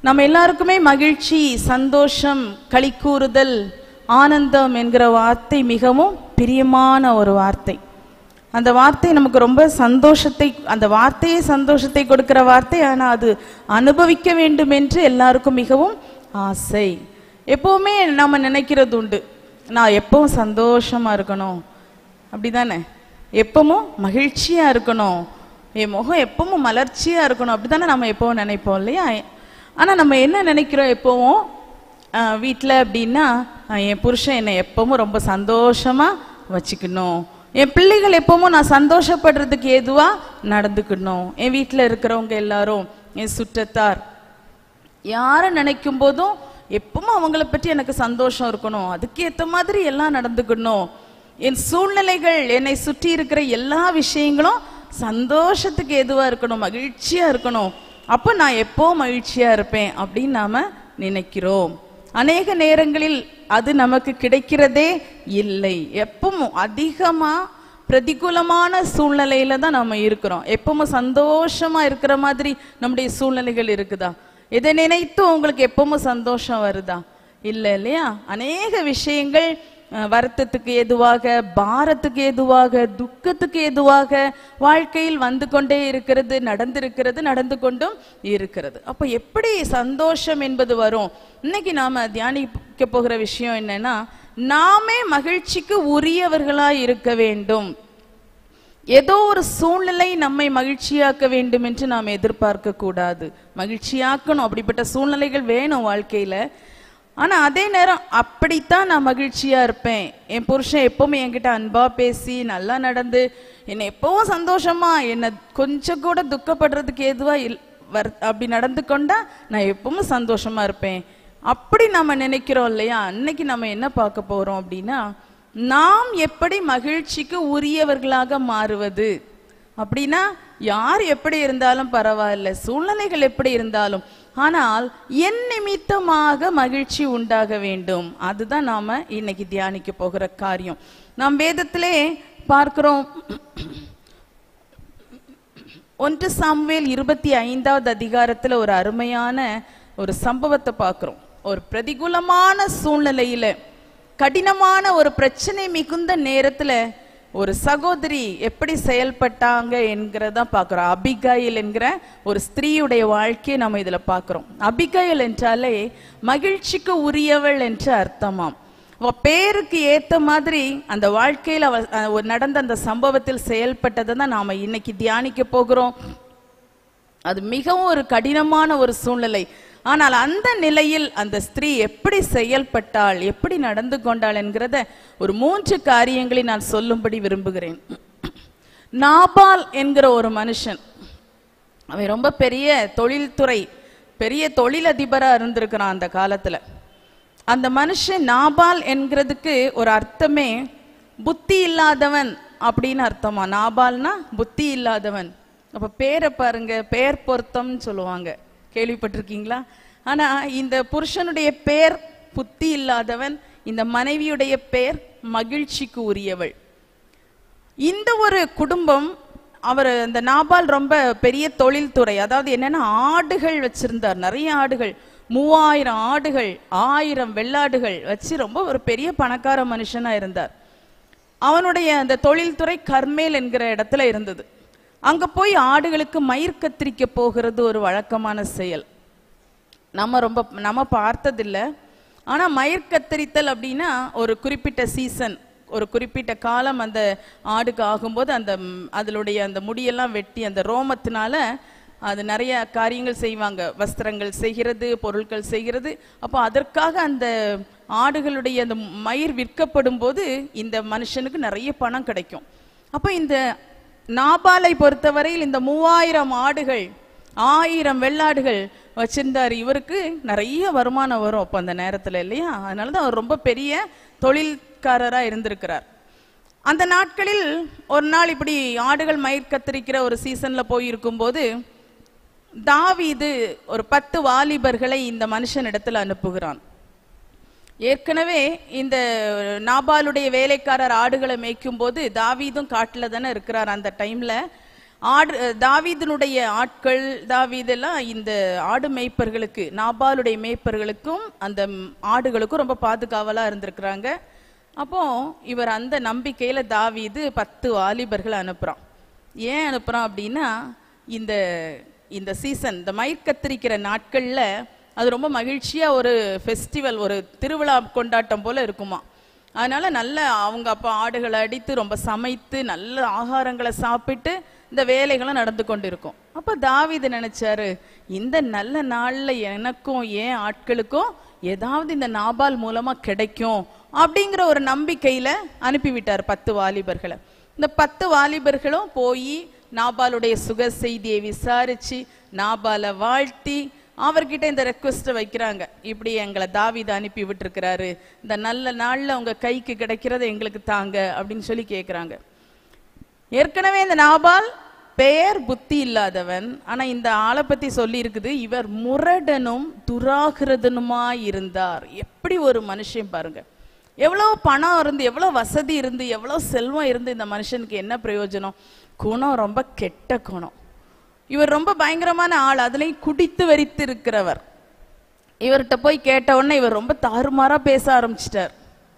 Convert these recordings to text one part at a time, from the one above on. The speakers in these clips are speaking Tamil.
நம்ம எல்லாருக்குமே மகிழ்ச்சி சந்தோஷம் களிக்கூறுதல் ஆனந்தம் என்கிற வார்த்தை மிகவும் பிரியமான ஒரு வார்த்தை அந்த வார்த்தை நமக்கு ரொம்ப சந்தோஷத்தை அந்த வார்த்தையே சந்தோஷத்தை கொடுக்கிற வார்த்தை ஆனா அது அனுபவிக்க வேண்டும் என்று எல்லாருக்கும் மிகவும் ஆசை எப்பவுமே நம்ம நினைக்கிறது உண்டு நான் எப்பவும் சந்தோஷமா இருக்கணும் அப்படிதானே எப்பவும் மகிழ்ச்சியா இருக்கணும் என் முகம் எப்பவும் மலர்ச்சியா இருக்கணும் அப்படிதானே நம்ம எப்பவும் நினைப்போம் இல்லையா ஆனா நம்ம என்ன நினைக்கிறோம் எப்பவும் ஆஹ் வீட்ல அப்படின்னா ஆஹ் என் புருஷன் என்னை எப்பவும் ரொம்ப சந்தோஷமா வச்சுக்கணும் என் பிள்ளைகள் எப்பவும் நான் சந்தோஷப்படுறதுக்கு ஏதுவா நடந்துக்கணும் என் வீட்ல இருக்கிறவங்க எல்லாரும் என் சுற்றத்தார் யாரை நினைக்கும் போதும் எப்பவும் அவங்கள பற்றி எனக்கு சந்தோஷம் இருக்கணும் அதுக்கேத்த மாதிரி எல்லாம் நடந்துக்கணும் என் சூழ்நிலைகள் என்னை சுற்றி இருக்கிற எல்லா விஷயங்களும் சந்தோஷத்துக்கு எதுவா இருக்கணும் மகிழ்ச்சியா இருக்கணும் அப்ப நான் எப்போ மகிழ்ச்சியா இருப்பேன் அப்படின்னு நாம நினைக்கிறோம் அநேக நேரங்களில் அது நமக்கு கிடைக்கிறதே இல்லை எப்பவும் அதிகமா பிரதிகூலமான சூழ்நிலையில தான் நம்ம இருக்கிறோம் எப்பவும் சந்தோஷமா இருக்கிற மாதிரி நம்முடைய சூழ்நிலைகள் இருக்குதா எதை நினைத்து உங்களுக்கு எப்பவும் சந்தோஷம் வருதா இல்ல இல்லையா அநேக விஷயங்கள் அஹ், வருத்தத்துக்கு ஏதுவாக பாரத்துக்கு ஏதுவாக துக்கத்துக்கு ஏதுவாக வாழ்க்கையில் வந்து கொண்டே இருக்கிறது நடந்திருக்கிறது நடந்து கொண்டும் இருக்கிறது அப்ப எப்படி சந்தோஷம் என்பது வரும் இன்னைக்கு நாம தியானிக்க போகிற விஷயம் என்னன்னா நாமே மகிழ்ச்சிக்கு உரியவர்களாய் இருக்க வேண்டும் ஏதோ ஒரு சூழ்நிலை நம்மை மகிழ்ச்சியாக்க வேண்டும் என்று நாம் எதிர்பார்க்க கூடாது மகிழ்ச்சியாக்கணும் அப்படிப்பட்ட சூழ்நிலைகள் வேணும் வாழ்க்கையில ஆனா அதே நேரம் அப்படித்தான் நான் மகிழ்ச்சியா இருப்பேன் என் புருஷன் எப்பவுமே என்கிட்ட அன்பா பேசி நல்லா நடந்து என்னை எப்பவும் சந்தோஷமா என்னை கொஞ்சம் கூட துக்கப்படுறதுக்கு ஏதுவா இல் வர் அப்படி நடந்து கொண்டா நான் எப்பவும் சந்தோஷமா இருப்பேன் அப்படி நம்ம நினைக்கிறோம் இல்லையா அன்னைக்கு நம்ம என்ன பார்க்க போறோம் அப்படின்னா நாம் எப்படி மகிழ்ச்சிக்கு உரியவர்களாக மாறுவது அப்படின்னா யார் எப்படி இருந்தாலும் பரவாயில்ல சூழ்நிலைகள் எப்படி இருந்தாலும் ஆனால் என் நிமித்தமாக மகிழ்ச்சி உண்டாக வேண்டும் அதுதான் நாம இன்னைக்கு தியானிக்க போகிற காரியம் நாம் வேதத்திலே பார்க்கிறோம் ஒன்று சாமுவேல் இருபத்தி ஐந்தாவது அதிகாரத்துல ஒரு அருமையான ஒரு சம்பவத்தை பார்க்கிறோம் ஒரு பிரதிகூலமான சூழ்நிலையில கடினமான ஒரு பிரச்சனை மிகுந்த நேரத்துல ஒரு சகோதரி எப்படி செயல்பட்டாங்க என்கிறத பார்க்கிறோம் அபிகாயில் என்கிற ஒரு ஸ்திரீயுடைய வாழ்க்கையை நம்ம இதுல பார்க்கிறோம் அபிகாயில் என்றாலே மகிழ்ச்சிக்கு உரியவள் என்று அர்த்தமாம் அவ பேருக்கு ஏத்த மாதிரி அந்த வாழ்க்கையில அவ அஹ், ஒரு நடந்த அந்த சம்பவத்தில் செயல்பட்டதை தான் நாம இன்னைக்கு தியானிக்க போகிறோம் அது மிகவும் ஒரு கடினமான ஒரு சூழ்நிலை ஆனால் அந்த நிலையில் அந்த ஸ்திரீ எப்படி செயல்பட்டாள் எப்படி நடந்து கொண்டாள் என்கிறத ஒரு மூன்று காரியங்களை நான் சொல்லும்படி விரும்புகிறேன் நாபால் என்கிற ஒரு மனுஷன் அவன் ரொம்ப பெரிய தொழில்துறை பெரிய தொழிலதிபரா இருந்திருக்கிறான் அந்த காலத்துல அந்த மனுஷன் நாபால் என்கிறதுக்கு ஒரு அர்த்தமே புத்தி இல்லாதவன் அப்படின்னு அர்த்தமா நாபால்னா புத்தி இல்லாதவன் அப்ப பேரை பாருங்க பெயர் பொருத்தம்னு சொல்லுவாங்க கேள்விப்பட்டிருக்கீங்களா ஆனா இந்த புருஷனுடைய பேர் புத்தி இல்லாதவன் இந்த மனைவியுடைய பேர் மகிழ்ச்சிக்கு உரியவள் இந்த ஒரு குடும்பம் அவர் அந்த நாபால் ரொம்ப பெரிய தொழில்துறை அதாவது என்னன்னா ஆடுகள் வச்சிருந்தார் நிறைய ஆடுகள் மூவாயிரம் ஆடுகள் ஆயிரம் வெள்ளாடுகள் வச்சு ரொம்ப ஒரு பெரிய பணக்கார மனுஷனா இருந்தார் அவனுடைய அந்த தொழில்துறை கர்மேல் என்கிற இடத்துல இருந்தது அங்க போய் ஆடுகளுக்கு மயிர் கத்திரிக்க போகிறது ஒரு வழக்கமான செயல் நம்ம ரொம்ப நம்ம பார்த்ததில்ல ஆனா மயிர் கத்தரித்தல் அப்படின்னா ஒரு குறிப்பிட்ட சீசன் ஒரு குறிப்பிட்ட காலம் அந்த ஆடுக்கு ஆகும்போது அந்த ம், அதனுடைய அந்த முடியெல்லாம் வெட்டி அந்த ரோமத்தினால அது நிறைய காரியங்கள் செய்வாங்க வஸ்திரங்கள் செய்கிறது பொருட்கள் செய்கிறது அப்போ அதற்காக அந்த ஆடுகளுடைய அந்த மயிர் விற்கப்படும் போது இந்த மனுஷனுக்கு நிறைய பணம் கிடைக்கும் அப்போ இந்த நாபாலை பொறுத்தவரையில் இந்த மூவாயிரம் ஆடுகள் ஆயிரம் வெள்ளாடுகள் வச்சிருந்தார் இவருக்கு நிறைய வருமானம் வரும் அப்போ அந்த நேரத்துல இல்லையா அதனால தான் அவர் ரொம்ப பெரிய தொழில்காரரா இருந்திருக்கிறார் அந்த நாட்களில் ஒரு நாள் இப்படி ஆடுகள் மயிர் கத்தரிக்கிற ஒரு சீசன்ல போய் இருக்கும்போது தாவீது ஒரு பத்து வாலிபர்களை இந்த மனுஷனிடத்தில் அனுப்புகிறான் ஏற்கனவே இந்த நாபாலுடைய வேலைக்காரர் ஆடுகளை மேய்க்கும் போது தாவீதும் காட்டுல தானே இருக்கிறார் அந்த டைம்ல ஆடு அஹ், தாவீதினுடைய ஆட்கள் தாவீதெல்லாம் இந்த ஆடு மேய்ப்பர்களுக்கு நாபாலுடைய மேய்ப்பர்களுக்கும் அந்த ம், ஆடுகளுக்கும் ரொம்ப பாதுகாவலா இருந்திருக்கிறாங்க அப்போ இவர் அந்த நம்பிக்கையில தாவீது பத்து வாலிபர்கள் அனுப்புறான் ஏன் அனுப்புறான் அப்படின்னா இந்த இந்த சீசன் இந்த மயிர் கத்திரிக்கிற நாட்கள்ல அது ரொம்ப மகிழ்ச்சியா ஒரு ஃபெஸ்டிவல் ஒரு திருவிழா கொண்டாட்டம் போல இருக்குமா அதனால நல்ல அவங்க அப்போ ஆடுகளை அடித்து ரொம்ப சமைத்து நல்ல ஆகாரங்களை சாப்பிட்டு இந்த வேலைகளும் நடந்து கொண்டு இருக்கும் அப்ப தாவீது நினைச்சாரு இந்த நல்ல நாள்ல எனக்கும் ஏன் ஆட்களுக்கும் ஏதாவது இந்த நாபால் மூலமா கிடைக்கும் அப்படிங்கிற ஒரு நம்பிக்கையில அனுப்பிவிட்டார் பத்து வாலிபர்களை இந்த பத்து வாலிபர்களும் போய் நாபாலுடைய சுக செய்தியை விசாரிச்சு நாபாலை வாழ்த்தி அவர்கிட்ட இந்த ரெக்வஸ்ட்டை வைக்கிறாங்க இப்படி எங்களை தாவீது அனுப்பி விட்டுருக்கிறாரு இந்த நல்ல நாள்ல உங்க கைக்கு கிடைக்கிறத எங்களுக்கு தாங்க அப்படின்னு சொல்லி கேக்குறாங்க ஏற்கனவே இந்த நாபால் பெயர் புத்தி இல்லாதவன் ஆனா இந்த ஆளை பத்தி சொல்லி இருக்குது இவர் முரடனும் துராகிரதனுமாய் இருந்தார் எப்படி ஒரு மனுஷன் பாருங்க எவ்வளவு பணம் இருந்து எவ்வளவு வசதி இருந்து எவ்வளவு செல்வம் இருந்து இந்த மனுஷனுக்கு என்ன பிரயோஜனம் குணம் ரொம்ப கெட்ட குணம் இவர் ரொம்ப பயங்கரமான ஆள் அதுலயும் குடித்து வெறித்து இருக்கிறவர் இவர்கிட்ட போய் கேட்ட உடனே இவர் ரொம்ப தாறுமாறா பேச ஆரம்பிச்சிட்டார்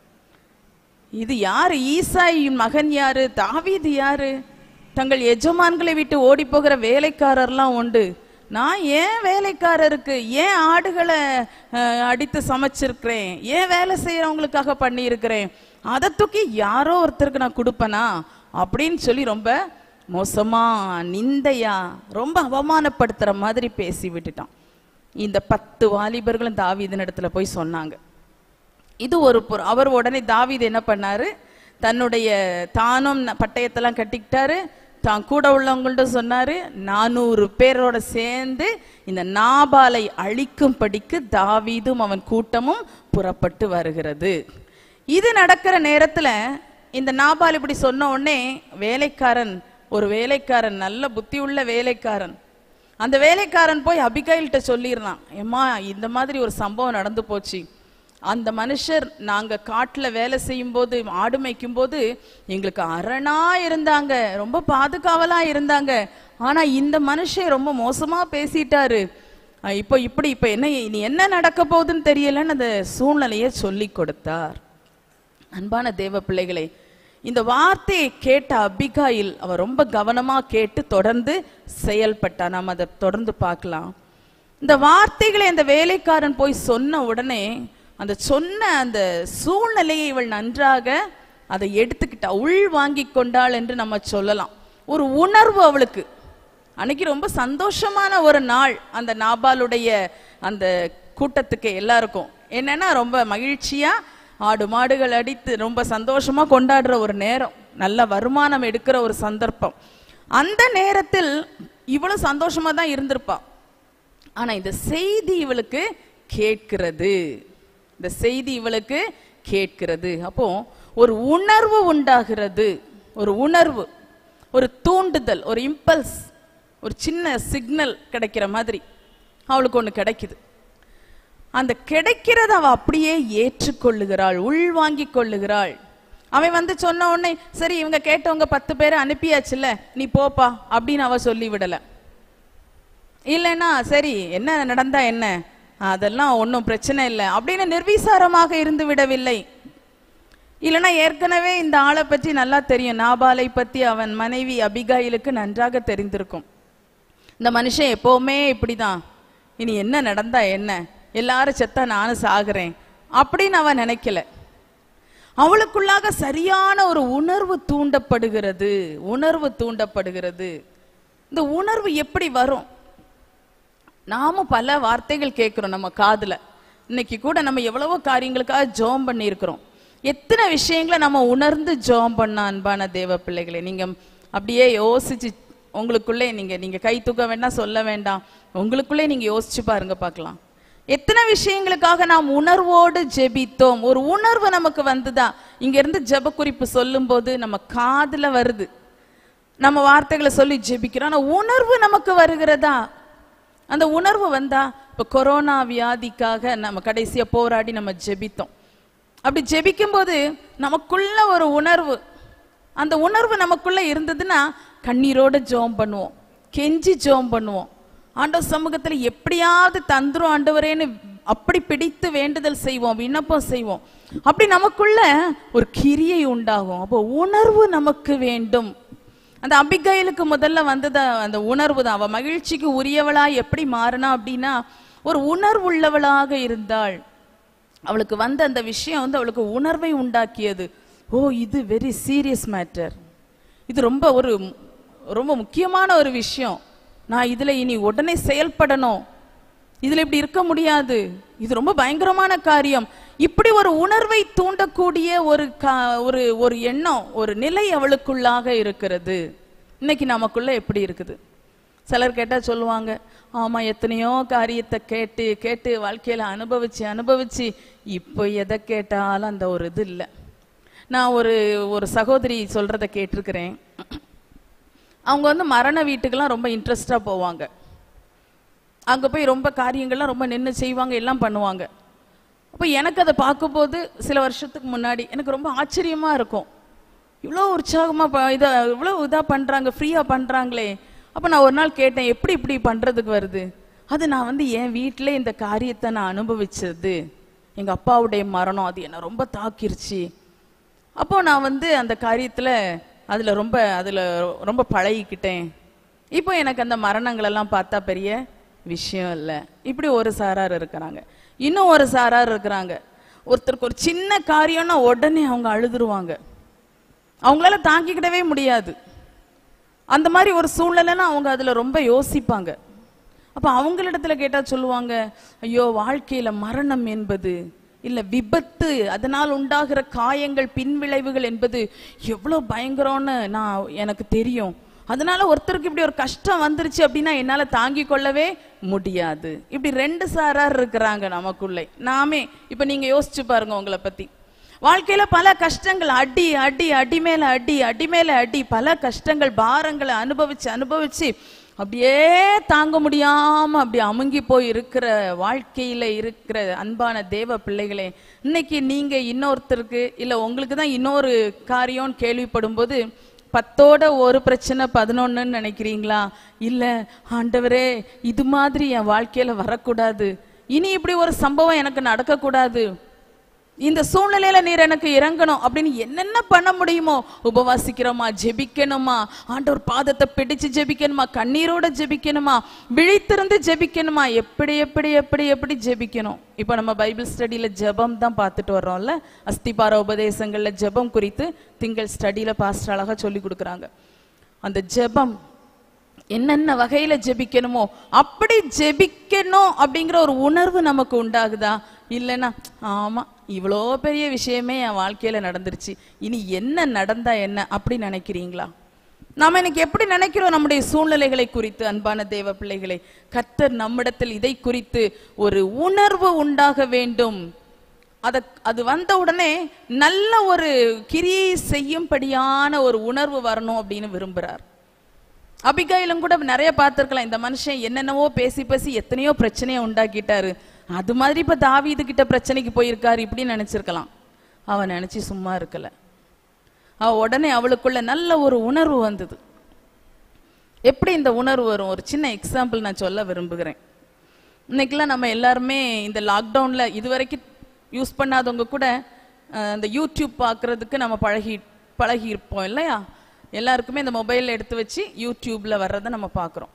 இது யாரு ஈசாயின் மகன் யாரு தாவீது யாரு தங்கள் எஜமான்களை விட்டு ஓடி போகிற வேலைக்காரர்லாம் உண்டு நான் ஏன் வேலைக்காரருக்கு ஏன் ஆடுகளை அஹ், அடித்து சமைச்சிருக்கிறேன் ஏன் வேலை செய்யறவங்களுக்காக பண்ணியிருக்கிறேன் அதை தூக்கி யாரோ ஒருத்தருக்கு நான் கொடுப்பனா அப்படின்னு சொல்லி ரொம்ப மோசமா நிந்தையா ரொம்ப அவமானப்படுத்துற மாதிரி பேசி விட்டுட்டான் இந்த பத்து வாலிபர்களும் தாவீதின் இடத்துல போய் சொன்னாங்க இது ஒரு புற- அவர் உடனே தாவீது என்ன பண்ணாரு தன்னுடைய தானும் ந- பட்டயத்தெல்லாம் கட்டிக்கிட்டாரு தான் கூட உள்ளவங்கள்ட்ட சொன்னாரு நானூறு பேரோட சேர்ந்து இந்த நாபாலை அழிக்கும்படிக்கு தாவீதும் அவன் கூட்டமும் புறப்பட்டு வருகிறது இது நடக்கிற நேரத்துல இந்த நாபால் இப்படி சொன்ன உடனே வேலைக்காரன் ஒரு வேலைக்காரன் நல்ல புத்தி உள்ள வேலைக்காரன் அந்த வேலைக்காரன் போய் அபிகைல்கிட்ட சொல்லிடுறான் ஏம்மா இந்த மாதிரி ஒரு சம்பவம் நடந்து போச்சு அந்த மனுஷர் நாங்க காட்டுல வேலை செய்யும் போது ஆடு மேய்க்கும் போது எங்களுக்கு அரணா இருந்தாங்க ரொம்ப பாதுகாவலா இருந்தாங்க ஆனா இந்த மனுஷன் ரொம்ப மோசமா பேசிட்டாரு அஹ் இப்போ இப்படி இப்ப என்ன இனி என்ன நடக்க போகுதுன்னு தெரியலன்னு அந்த சூழ்நிலையை சொல்லி கொடுத்தார் அன்பான தேவ பிள்ளைகளே இந்த வார்த்தையை கேட்ட அபிகாயில் அவ ரொம்ப கவனமா கேட்டு தொடர்ந்து செயல்பட்டா நாம் அதை தொடர்ந்து பார்க்கலாம் இந்த வார்த்தைகளை அந்த வேலைக்காரன் போய் சொன்ன உடனே அந்த சொன்ன அந்த சூழ்நிலையை இவள் நன்றாக அதை எடுத்துக்கிட்டா உள் வாங்கி கொண்டாள் என்று நம்ம சொல்லலாம் ஒரு உணர்வு அவளுக்கு அன்னைக்கு ரொம்ப சந்தோஷமான ஒரு நாள் அந்த நாபாலுடைய அந்த கூட்டத்துக்கு எல்லாருக்கும் என்னன்னா ரொம்ப மகிழ்ச்சியா ஆடு மாடுகள் அடித்து ரொம்ப சந்தோஷமா கொண்டாடுற ஒரு நேரம் நல்ல வருமானம் எடுக்கிற ஒரு சந்தர்ப்பம் அந்த நேரத்தில் இவ்வளவு சந்தோஷமா தான் இருந்திருப்பா ஆனா இந்த செய்தி இவளுக்கு கேட்கிறது இந்த செய்தி இவளுக்கு கேட்கிறது அப்போ ஒரு உணர்வு உண்டாகிறது ஒரு உணர்வு ஒரு தூண்டுதல் ஒரு இம்பல்ஸ் ஒரு சின்ன சிக்னல் கிடைக்கிற மாதிரி அவளுக்கு ஒண்ணு கிடைக்குது அந்த கிடைக்கிறத அவ அப்படியே ஏற்றுக்கொள்ளுகிறாள் உள்வாங்கிக் கொள்ளுகிறாள் அவன் வந்து சொன்ன உடனே சரி இவங்க கேட்டவங்க பத்து பேரை அனுப்பியாச்சுல்ல நீ போப்பா அப்படின்னு அவ சொல்லி விடல இல்லைன்னா சரி என்ன நடந்தா என்ன அதெல்லாம் ஒன்றும் பிரச்சனை இல்லை அப்படின்னு நிர்விசாரமாக இருந்து விடவில்லை இல்லைன்னா ஏற்கனவே இந்த ஆளை பற்றி நல்லா தெரியும் நாபாலை பத்தி அவன் மனைவி அபிகாயிலுக்கு நன்றாக தெரிந்திருக்கும் இந்த மனுஷன் எப்பவுமே இப்படிதான் இனி என்ன நடந்தா என்ன எல்லாரும் செத்தா நானும் சாகுறேன் அப்படின்னு அவன் நினைக்கல அவளுக்குள்ளாக சரியான ஒரு உணர்வு தூண்டப்படுகிறது உணர்வு தூண்டப்படுகிறது இந்த உணர்வு எப்படி வரும் நாமும் பல வார்த்தைகள் கேட்கிறோம் நம்ம காதுல இன்னைக்கு கூட நம்ம எவ்வளவோ காரியங்களுக்காக ஜோம் பண்ணி இருக்கிறோம் எத்தனை விஷயங்களை நம்ம உணர்ந்து ஜோம் பண்ண அன்பான தேவ பிள்ளைகளே நீங்க அப்படியே யோசிச்சு உங்களுக்குள்ளே நீங்க நீங்க கை தூக்க வேண்டாம் சொல்ல வேண்டாம் உங்களுக்குள்ளே நீங்க யோசிச்சு பாருங்க பார்க்கலாம் எத்தனை விஷயங்களுக்காக நாம் உணர்வோடு ஜெபித்தோம் ஒரு உணர்வு நமக்கு வந்துதா இங்க இருந்து ஜெப குறிப்பு சொல்லும் போது நம்ம காதுல வருது நம்ம வார்த்தைகளை சொல்லி ஜெபிக்கிறோம் ஆனா உணர்வு நமக்கு வருகிறதா அந்த உணர்வு வந்தா இப்ப கொரோனா வியாதிக்காக நம்ம கடைசியா போராடி நம்ம ஜெபித்தோம் அப்படி ஜெபிக்கும் போது நமக்குள்ள ஒரு உணர்வு அந்த உணர்வு நமக்குள்ள இருந்ததுன்னா கண்ணீரோட ஜெபம் பண்ணுவோம் கெஞ்சி ஜெபம் பண்ணுவோம் ஆண்டவர் சமூகத்துல எப்படியாவது தந்துரும் ஆண்டவரேன்னு அப்படி பிடித்து வேண்டுதல் செய்வோம் விண்ணப்பம் செய்வோம் அப்படி நமக்குள்ள ஒரு கிரியை உண்டாகும் அப்போ உணர்வு நமக்கு வேண்டும் அந்த அபிகைலுக்கு முதல்ல வந்தது அந்த உணர்வு தான் அவ மகிழ்ச்சிக்கு உரியவளா எப்படி மாறினா அப்படின்னா ஒரு உணர்வுள்ளவளாக இருந்தாள் அவளுக்கு வந்த அந்த விஷயம் வந்து அவளுக்கு உணர்வை உண்டாக்கியது ஓ இது வெரி சீரியஸ் மேட்டர் இது ரொம்ப ஒரு ரொம்ப முக்கியமான ஒரு விஷயம் நான் இதுல இனி உடனே செயல்படணும் இதுல இப்படி இருக்க முடியாது இது ரொம்ப பயங்கரமான காரியம் இப்படி ஒரு உணர்வை தூண்டக்கூடிய ஒரு கா- ஒரு ஒரு எண்ணம் ஒரு நிலை அவளுக்குள்ளாக இருக்கிறது இன்னைக்கு நமக்குள்ள எப்படி இருக்குது சிலர் கேட்டா சொல்லுவாங்க ஆமா எத்தனையோ காரியத்தை கேட்டு கேட்டு வாழ்க்கையில அனுபவிச்சு அனுபவிச்சு இப்போ எதை கேட்டாலும் அந்த ஒரு இது இல்லை நான் ஒரு ஒரு சகோதரி சொல்றத கேட்டிருக்கிறேன் அவங்க வந்து மரண வீட்டுக்கெல்லாம் ரொம்ப இன்ட்ரெஸ்டா போவாங்க அங்க போய் ரொம்ப காரியங்கள்லாம் ரொம்ப நின்று செய்வாங்க எல்லாம் பண்ணுவாங்க அப்போ எனக்கு அதை பார்க்கும்போது சில வருஷத்துக்கு முன்னாடி எனக்கு ரொம்ப ஆச்சரியமா இருக்கும் இவ்வளோ உற்சாகமா ப- இதை இவ்வளோ இதா பண்றாங்க ஃப்ரீயா பண்றாங்களே அப்போ நான் ஒரு நாள் கேட்டேன் எப்படி இப்படி பண்றதுக்கு வருது அது நான் வந்து என் வீட்டிலே இந்த காரியத்தை நான் அனுபவிச்சது எங்க அப்பாவுடைய மரணம் அது என்னை ரொம்ப தாக்கிருச்சு அப்போ நான் வந்து அந்த காரியத்துல அதுல ரொம்ப அதுல ரொம்ப பழகிக்கிட்டேன் இப்போ எனக்கு அந்த மரணங்கள் எல்லாம் பார்த்தா பெரிய விஷயம் இல்லை இப்படி ஒரு சாரார் இருக்கிறாங்க இன்னும் ஒரு சாரார் இருக்கிறாங்க ஒருத்தருக்கு ஒரு சின்ன காரியம்னா உடனே அவங்க அழுதுருவாங்க அவங்களால தாங்கிக்கிடவே முடியாது அந்த மாதிரி ஒரு சூழ்நிலைன்னா அவங்க அதுல ரொம்ப யோசிப்பாங்க அப்ப அவங்களிடத்துல கேட்டா சொல்லுவாங்க ஐயோ வாழ்க்கையில மரணம் என்பது இல்ல விபத்து அதனால் உண்டாகிற காயங்கள் பின்விளைவுகள் என்பது எவ்வளவு பயங்கரம்னு நான் எனக்கு தெரியும் அதனால ஒருத்தருக்கு இப்படி ஒரு கஷ்டம் வந்துருச்சு அப்படின்னா என்னால தாங்கிக் கொள்ளவே முடியாது இப்படி ரெண்டு சாரார் இருக்கிறாங்க நமக்குள்ளே நாமே இப்ப நீங்க யோசிச்சு பாருங்க உங்களை பத்தி வாழ்க்கையில பல கஷ்டங்கள் அடி அடி அடி மேல அடி அடி மேல அடி பல கஷ்டங்கள் பாரங்களை அனுபவிச்சு அனுபவிச்சு அப்படியே தாங்க முடியாம அப்படி அமுங்கி போய் இருக்கிற வாழ்க்கையில இருக்கிற அன்பான தேவ பிள்ளைகளே இன்னைக்கு நீங்க இன்னொருத்தருக்கு இல்ல உங்களுக்கு தான் இன்னொரு காரியம்னு கேள்விப்படும் போது பத்தோட ஒரு பிரச்சனை பதினொன்னுன்னு நினைக்கிறீங்களா இல்ல ஆண்டவரே இது மாதிரி என் வாழ்க்கையில வரக்கூடாது இனி இப்படி ஒரு சம்பவம் எனக்கு நடக்கக்கூடாது இந்த சூழ்நிலையில நீர் எனக்கு இறங்கணும் அப்படின்னு என்னென்ன பண்ண முடியுமோ உபவாசிக்கிறோமா ஜெபிக்கணுமா ஆண்டவர் பாதத்தை பிடிச்சு ஜெபிக்கணுமா கண்ணீரோட ஜெபிக்கணுமா விழித்திருந்து ஜெபிக்கணுமா எப்படி எப்படி எப்படி எப்படி ஜெபிக்கணும் இப்போ நம்ம பைபிள் ஸ்டடியில ஜெபம் தான் பார்த்துட்டு வர்றோம்ல அஸ்திபார உபதேசங்கள்ல ஜெபம் குறித்து திங்கள் ஸ்டடியில பாஸ்டர் அழகா சொல்லி கொடுக்குறாங்க அந்த ஜெபம் என்னென்ன வகையில ஜெபிக்கணுமோ அப்படி ஜெபிக்கணும் அப்படிங்கிற ஒரு உணர்வு நமக்கு உண்டாகுதா இல்லைன்னா ஆமா இவ்வளோ பெரிய விஷயமே என் வாழ்க்கையில நடந்துருச்சு இனி என்ன நடந்தா என்ன அப்படி நினைக்கிறீங்களா நாம இன்னைக்கு எப்படி நினைக்கிறோம் நம்முடைய சூழ்நிலைகளை குறித்து அன்பான தேவ பிள்ளைகளை கர்த்தர் நம்மிடத்தில் இதை குறித்து ஒரு உணர்வு உண்டாக வேண்டும் அத அது வந்த உடனே நல்ல ஒரு கிரியை செய்யும்படியான ஒரு உணர்வு வரணும் அப்படின்னு விரும்புறார் அபிகாயிலும் கூட நிறைய பார்த்திருக்கலாம் இந்த மனுஷன் என்னென்னவோ பேசி பேசி எத்தனையோ பிரச்சனையை உண்டாக்கிட்டாரு அது மாதிரி இப்ப தாவீது கிட்ட பிரச்சனைக்கு போயிருக்காரு இப்படின்னு நினைச்சிருக்கலாம் அவன் நினைச்சு சும்மா இருக்கல அவ உடனே அவளுக்குள்ள நல்ல ஒரு உணர்வு வந்தது எப்படி இந்த உணர்வு வரும் ஒரு சின்ன எக்ஸாம்பிள் நான் சொல்ல விரும்புகிறேன் இன்னைக்கெல்லாம் நம்ம எல்லாருமே இந்த லாக்டவுன்ல இதுவரைக்கும் யூஸ் பண்ணாதவங்க கூட அஹ், இந்த யூடியூப் பார்க்கறதுக்கு நம்ம பழகி பழகி இருப்போம் இல்லையா எல்லாருக்குமே இந்த மொபைல் எடுத்து வச்சு யூடியூப்ல வர்றதை நம்ம பார்க்குறோம்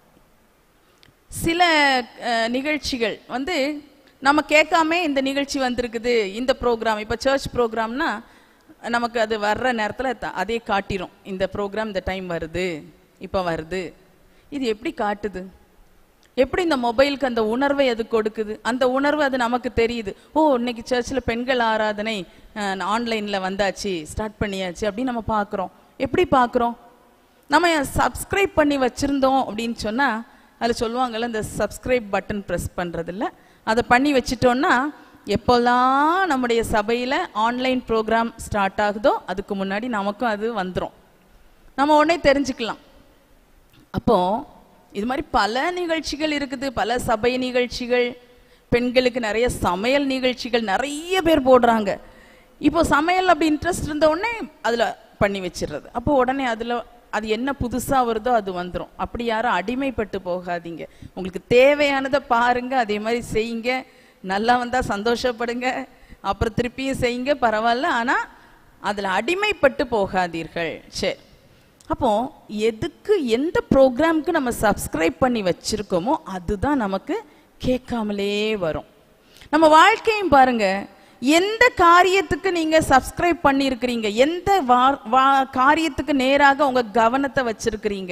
சில அஹ், நிகழ்ச்சிகள் வந்து நம்ம கேட்காம இந்த நிகழ்ச்சி வந்திருக்குது இந்த ப்ரோக்ராம் இப்போ சர்ச் ப்ரோக்ராம்னா நமக்கு அது வர்ற நேரத்தில் அதே காட்டிரும் இந்த ப்ரோக்ராம் இந்த டைம் வருது இப்போ வருது இது எப்படி காட்டுது எப்படி இந்த மொபைலுக்கு அந்த உணர்வை அது கொடுக்குது அந்த உணர்வு அது நமக்கு தெரியுது ஓ இன்னைக்கு சர்ச்சில் பெண்கள் ஆராதனை ஆன்லைனில் வந்தாச்சு ஸ்டார்ட் பண்ணியாச்சு அப்படின்னு நம்ம பார்க்குறோம் எப்படி பார்க்குறோம் நம்ம சப்ஸ்கிரைப் பண்ணி வச்சிருந்தோம் அப்படின்னு சொன்னா அதில் சொல்லுவாங்கல்ல இந்த சப்ஸ்கிரைப் பட்டன் ப்ரெஸ் பண்ணுறதில்ல அதை பண்ணி வச்சிட்டோம்னா எப்போல்லாம் நம்முடைய சபையில் ஆன்லைன் ப்ரோக்ராம் ஸ்டார்ட் ஆகுதோ அதுக்கு முன்னாடி நமக்கும் அது வந்துடும் நம்ம உடனே தெரிஞ்சுக்கலாம் அப்போ இது மாதிரி பல நிகழ்ச்சிகள் இருக்குது பல சபை நிகழ்ச்சிகள் பெண்களுக்கு நிறைய சமையல் நிகழ்ச்சிகள் நிறைய பேர் போடுறாங்க இப்போ சமையல் அப்படி இன்ட்ரெஸ்ட் இருந்த உடனே அதுல பண்ணி வச்சிடுறது அப்போ உடனே அதுல அது என்ன புதுசா வருதோ அது வந்துரும் அப்படி யாரும் அடிமைப்பட்டு போகாதீங்க உங்களுக்கு தேவையானதை பாருங்க அதே மாதிரி செய்யுங்க நல்லா வந்தா சந்தோஷப்படுங்க அப்புறம் திருப்பியும் செய்யுங்க பரவாயில்ல ஆனா அதுல அடிமைப்பட்டு போகாதீர்கள் சரி அப்போ எதுக்கு எந்த ப்ரோக்ராம்க்கு நம்ம சப்ஸ்கிரைப் பண்ணி வச்சிருக்கோமோ அதுதான் நமக்கு கேட்காமலே வரும் நம்ம வாழ்க்கையும் பாருங்க எந்த காரியத்துக்கு நீங்க சப்ஸ்கிரைப் பண்ணியிருக்கிறீங்க எந்த வா- வா- காரியத்துக்கு நேராக உங்க கவனத்தை வச்சிருக்கிறீங்க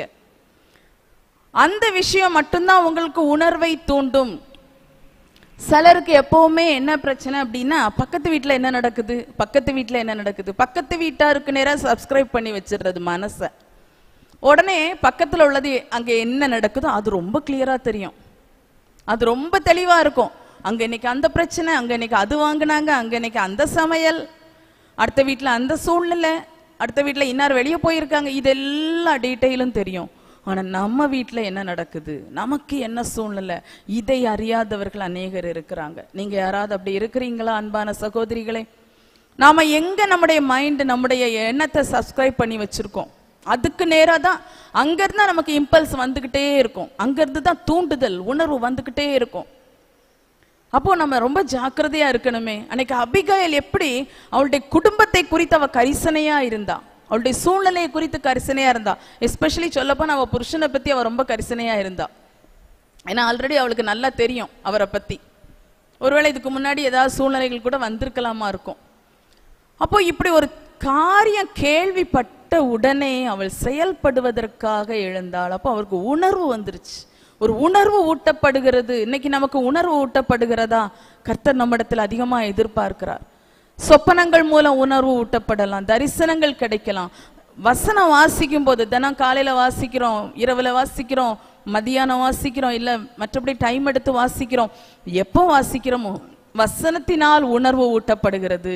அந்த விஷயம் மட்டும்தான் உங்களுக்கு உணர்வை தூண்டும் சிலருக்கு எப்பவுமே என்ன பிரச்சனை அப்படின்னா பக்கத்து வீட்ல என்ன நடக்குது பக்கத்து வீட்ல என்ன நடக்குது பக்கத்து வீட்டாருக்கு நேரா சப்ஸ்கிரைப் பண்ணி வச்சிடுறது மனசை உடனே பக்கத்துல உள்ளது அங்க என்ன நடக்குதோ அது ரொம்ப கிளியரா தெரியும் அது ரொம்ப தெளிவா இருக்கும் அங்க இன்னைக்கு அந்த பிரச்சனை அங்க இன்னைக்கு அது வாங்குனாங்க அங்க இன்னைக்கு அந்த சமையல் அடுத்த வீட்ல அந்த சூழ்நிலை அடுத்த வீட்ல இன்னார் வெளியே போயிருக்காங்க இது எல்லா டீட்டெயிலும் தெரியும் ஆனா நம்ம வீட்ல என்ன நடக்குது நமக்கு என்ன சூழ்நிலை இதை அறியாதவர்கள் அநேகர் இருக்கிறாங்க நீங்க யாராவது அப்படி இருக்கிறீங்களா அன்பான சகோதரிகளே நாம எங்க நம்முடைய மைண்ட் நம்முடைய எண்ணத்தை சப்ஸ்கிரைப் பண்ணி வச்சிருக்கோம் அதுக்கு நேரா தான் அங்கிருந்து தான் நமக்கு இம்பல்ஸ் வந்துகிட்டே இருக்கும் அங்கிருந்து தான் தூண்டுதல் உணர்வு வந்துகிட்டே இருக்கும் அப்போ நம்ம ரொம்ப ஜாக்கிரதையா இருக்கணுமே அன்னைக்கு அபிகாயல் எப்படி அவளுடைய குடும்பத்தை குறித்து அவ கரிசனையா இருந்தா அவளுடைய சூழ்நிலையை குறித்து கரிசனையா இருந்தா எஸ்பெஷலி சொல்லப்போனா அவ புருஷனை பத்தி அவ ரொம்ப கரிசனையா இருந்தா ஏன்னா ஆல்ரெடி அவளுக்கு நல்லா தெரியும் அவரை பத்தி ஒருவேளை இதுக்கு முன்னாடி ஏதாவது சூழ்நிலைகள் கூட வந்திருக்கலாமா இருக்கும் அப்போ இப்படி ஒரு காரியம் கேள்விப்பட்ட உடனே அவள் செயல்படுவதற்காக எழுந்தாள் அப்போ அவருக்கு உணர்வு வந்துருச்சு ஒரு உணர்வு ஊட்டப்படுகிறது இன்னைக்கு நமக்கு உணர்வு ஊட்டப்படுகிறதா கர்த்தர் நம்மிடத்தில் அதிகமா எதிர்பார்க்கிறார் சொப்பனங்கள் மூலம் உணர்வு ஊட்டப்படலாம் தரிசனங்கள் கிடைக்கலாம் வசனம் வாசிக்கும் போது தினம் காலையில வாசிக்கிறோம் இரவுல வாசிக்கிறோம் மதியானம் வாசிக்கிறோம் இல்ல மற்றபடி டைம் எடுத்து வாசிக்கிறோம் எப்போ வாசிக்கிறோமோ வசனத்தினால் உணர்வு ஊட்டப்படுகிறது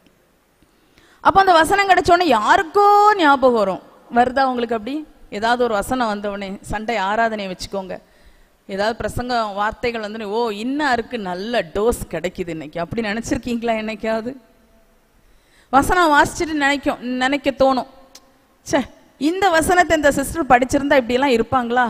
அப்ப அந்த வசனம் கிடைச்ச உடனே யாருக்கோ ஞாபகம் வரும் வருதா உங்களுக்கு அப்படி ஏதாவது ஒரு வசனம் வந்த உடனே சண்டை ஆராதனை வச்சுக்கோங்க ஏதாவது பிரசங்க வார்த்தைகள் வந்து ஓ இன்னாருக்கு நல்ல டோஸ் கிடைக்குது இன்னைக்கு அப்படி நினைச்சிருக்கீங்களா என்னைக்காவது வசனம் வாசிச்சுட்டு நினைக்கும் நினைக்க தோணும் ச்சே இந்த வசனத்தை இந்த சிஸ்டர் படிச்சிருந்தா இப்படி எல்லாம் இருப்பாங்களா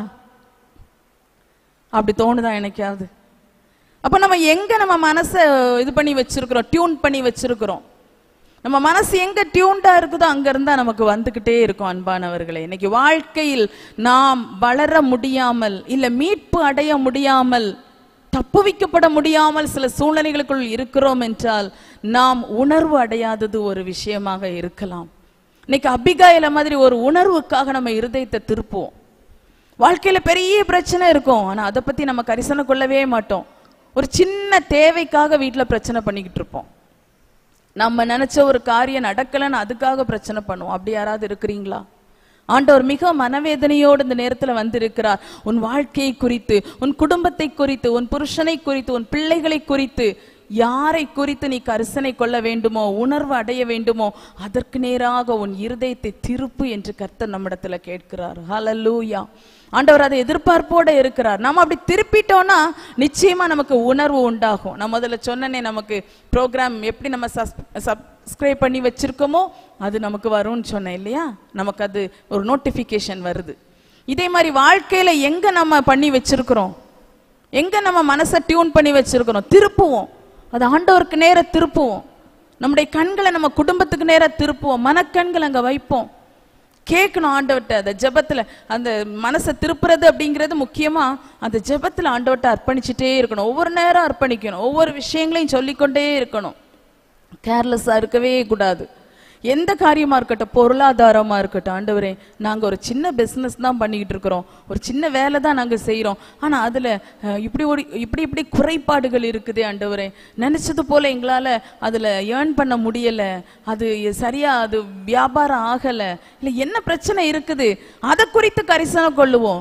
அப்படி தோணுதா என்னைக்காவது அப்ப நம்ம எங்க நம்ம மனசை இது பண்ணி வச்சிருக்கிறோம் டியூன் பண்ணி வச்சிருக்கிறோம் நம்ம மனசு எங்க டியூன்டா இருக்குதோ அங்க இருந்தா நமக்கு வந்துகிட்டே இருக்கும் அன்பானவர்களே இன்னைக்கு வாழ்க்கையில் நாம் வளர முடியாமல் இல்ல மீட்பு அடைய முடியாமல் தப்புவிக்கப்பட முடியாமல் சில சூழ்நிலைகளுக்குள் இருக்கிறோம் என்றால் நாம் உணர்வு அடையாதது ஒரு விஷயமாக இருக்கலாம் இன்னைக்கு அபிகாயில மாதிரி ஒரு உணர்வுக்காக நம்ம இருதயத்தை திருப்புவோம் வாழ்க்கையில பெரிய பிரச்சனை இருக்கும் ஆனா அதை பத்தி நம்ம கரிசனை கொள்ளவே மாட்டோம் ஒரு சின்ன தேவைக்காக வீட்ல பிரச்சனை பண்ணிக்கிட்டு இருப்போம் நம்ம நினைச்ச ஒரு காரியம் நடக்கலைன்னு அதுக்காக பிரச்சனை பண்ணுவோம் அப்படி யாராவது இருக்கிறீங்களா ஆண்டவர் மிக மனவேதனையோடு இந்த நேரத்துல வந்திருக்கிறார் உன் வாழ்க்கையை குறித்து உன் குடும்பத்தை குறித்து உன் புருஷனை குறித்து உன் பிள்ளைகளை குறித்து யாரை குறித்து நீ கரிசனை கொள்ள வேண்டுமோ உணர்வு அடைய வேண்டுமோ அதற்கு நேராக உன் இருதயத்தை திருப்பு என்று கர்த்தர் நம்மிடத்துல கேட்கிறார் ஹalleluya ஆண்டவர் அதை எதிர்பார்ப்போட இருக்கிறார் நம்ம அப்படி திருப்பிட்டோம்னா நிச்சயமா நமக்கு உணர்வு உண்டாகும் நான் முதல்ல சொன்னனே நமக்கு ப்ரோக்ராம் எப்படி நம்ம சப்ஸ்கிரைப் பண்ணி வச்சிருக்கோமோ அது நமக்கு வரும்னு சொன்னேன் இல்லையா நமக்கு அது ஒரு நோட்டிஃபிகேஷன் வருது இதே மாதிரி வாழ்க்கையில எங்க நம்ம பண்ணி வச்சிருக்கிறோம் எங்க நம்ம மனசை டியூன் பண்ணி வச்சிருக்கிறோம் திருப்புவோம் அது ஆண்டவருக்கு நேர திருப்புவோம் நம்முடைய கண்களை நம்ம குடும்பத்துக்கு நேரா திருப்புவோம் மனக்கண்கள் அங்க வைப்போம் கேட்கணும் ஆண்டவர்ட்ட அந்த ஜெபத்துல அந்த மனசை திருப்புறது அப்படிங்கிறது முக்கியமா அந்த ஜெபத்துல ஆண்டவர்ட்ட அர்ப்பணிச்சுட்டே இருக்கணும் ஒவ்வொரு நேரம் அர்ப்பணிக்கணும் ஒவ்வொரு விஷயங்களையும் சொல்லிக்கொண்டே இருக்கணும் கேர்லெஸ்ஸா இருக்கவே கூடாது எந்த காரியமா இருக்கட்டும் பொருளாதாரமா இருக்கட்டும் ஆண்டவரே நாங்க ஒரு சின்ன பிசினஸ் தான் பண்ணிக்கிட்டு இருக்கிறோம் ஒரு சின்ன வேலை தான் நாங்க செய்றோம் ஆனா அதுல அஹ், இப்படி ஒரு இப்படி இப்படி குறைபாடுகள் இருக்குதே ஆண்டவரே நினைச்சது போல எங்களால அதுல ஏர்ன் பண்ண முடியல அது சரியா அது வியாபாரம் ஆகல இல்ல என்ன பிரச்சனை இருக்குது அதை குறித்து கரிசனை கொள்ளுவோம்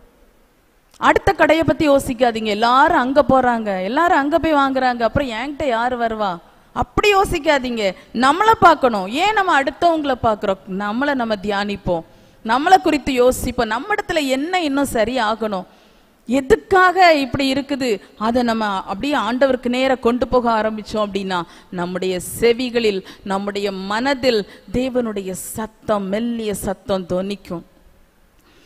அடுத்த கடையை பத்தி யோசிக்காதீங்க எல்லாரும் அங்க போறாங்க எல்லாரும் அங்க போய் வாங்குறாங்க அப்புறம் என்கிட்ட யாரு வருவா அப்படி யோசிக்காதீங்க நம்மளை பார்க்கணும் ஏன் நம்ம அடுத்தவங்கள பார்க்கிறோம் நம்மளை நம்ம தியானிப்போம் நம்மளை குறித்து யோசிப்போம் நம்ம இடத்துல என்ன இன்னும் சரியாகணும் எதுக்காக இப்படி இருக்குது அதை நம்ம அப்படியே ஆண்டவருக்கு நேர கொண்டு போக ஆரம்பிச்சோம் அப்படின்னா நம்முடைய செவிகளில் நம்முடைய மனதில் தேவனுடைய சத்தம் மெல்லிய சத்தம் தொனிக்கும்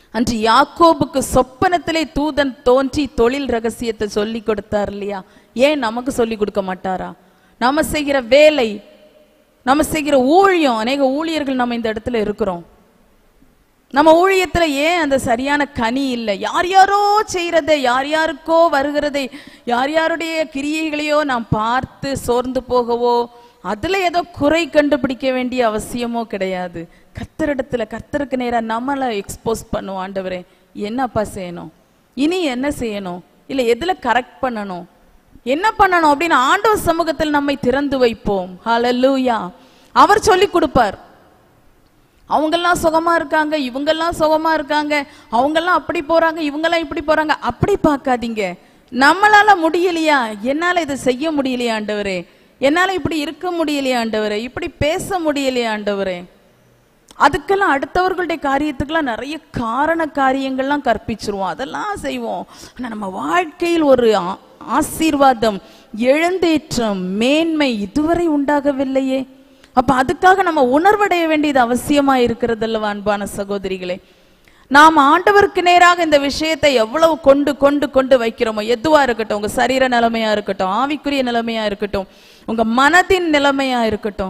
அன்று யாக்கோபுக்கு சொப்பனத்திலே தூதன் தோன்றி தொழில் ரகசியத்தை சொல்லி கொடுத்தார் இல்லையா ஏன் நமக்கு சொல்லி கொடுக்க மாட்டாரா நம்ம செய்கிற வேலை நம்ம செய்கிற ஊழியம் அநேக ஊழியர்கள் நம்ம இந்த இடத்துல இருக்கிறோம் நம்ம ஊழியத்துல ஏன் அந்த சரியான கனி இல்லை யார் யாரோ செய்யறதை யார் யாருக்கோ வருகிறதை யார் யாருடைய கிரியைகளையோ நாம் பார்த்து சோர்ந்து போகவோ அதுல ஏதோ குறை கண்டுபிடிக்க வேண்டிய அவசியமோ கிடையாது கர்த்தரிடத்துல கர்த்தருக்கு நேரா நம்மளை எக்ஸ்போஸ் பண்ணுவோம் ஆண்டவரே என்னப்பா செய்யணும் இனி என்ன செய்யணும் இல்ல எதுல கரெக்ட் பண்ணணும் என்ன பண்ணணும் அப்படின்னு ஆண்டவர் சமூகத்தில் நம்மை திறந்து வைப்போம் ஹalleluya அவர் சொல்லி கொடுப்பார் அவங்கெல்லாம் சுகமா இருக்காங்க இவங்கெல்லாம் சுகமா இருக்காங்க அவங்கெல்லாம் அப்படி போறாங்க இவங்கெல்லாம் இப்படி போறாங்க அப்படி பார்க்காதீங்க நம்மளால முடியலையா என்னால இதை செய்ய முடியலையா ஆண்டவரே என்னால இப்படி இருக்க முடியலையா ஆண்டவரே இப்படி பேச முடியலையா ஆண்டவரே அதுக்கெல்லாம் அடுத்தவர்களுடைய காரியத்துக்கெல்லாம் நிறைய காரண காரியங்கள்லாம் கற்பிச்சிருவோம் அதெல்லாம் செய்வோம் ஆனா நம்ம வாழ்க்கையில் ஒரு ஆ- ஆசீர்வாதம் எழுந்தேற்றம் மேன்மை இதுவரை உண்டாகவில்லையே அப்ப அதுக்காக நம்ம உணர்வடைய வேண்டியது அவசியமா இருக்கிறதல்லவா அன்பான சகோதரிகளே நாம் ஆண்டவருக்கு நேராக இந்த விஷயத்தை எவ்வளவு கொண்டு கொண்டு கொண்டு வைக்கிறோமோ எதுவா இருக்கட்டும் உங்க சரீர நிலைமையா இருக்கட்டும் ஆவிக்குரிய நிலைமையா இருக்கட்டும் உங்க மனதின் நிலைமையா இருக்கட்டும்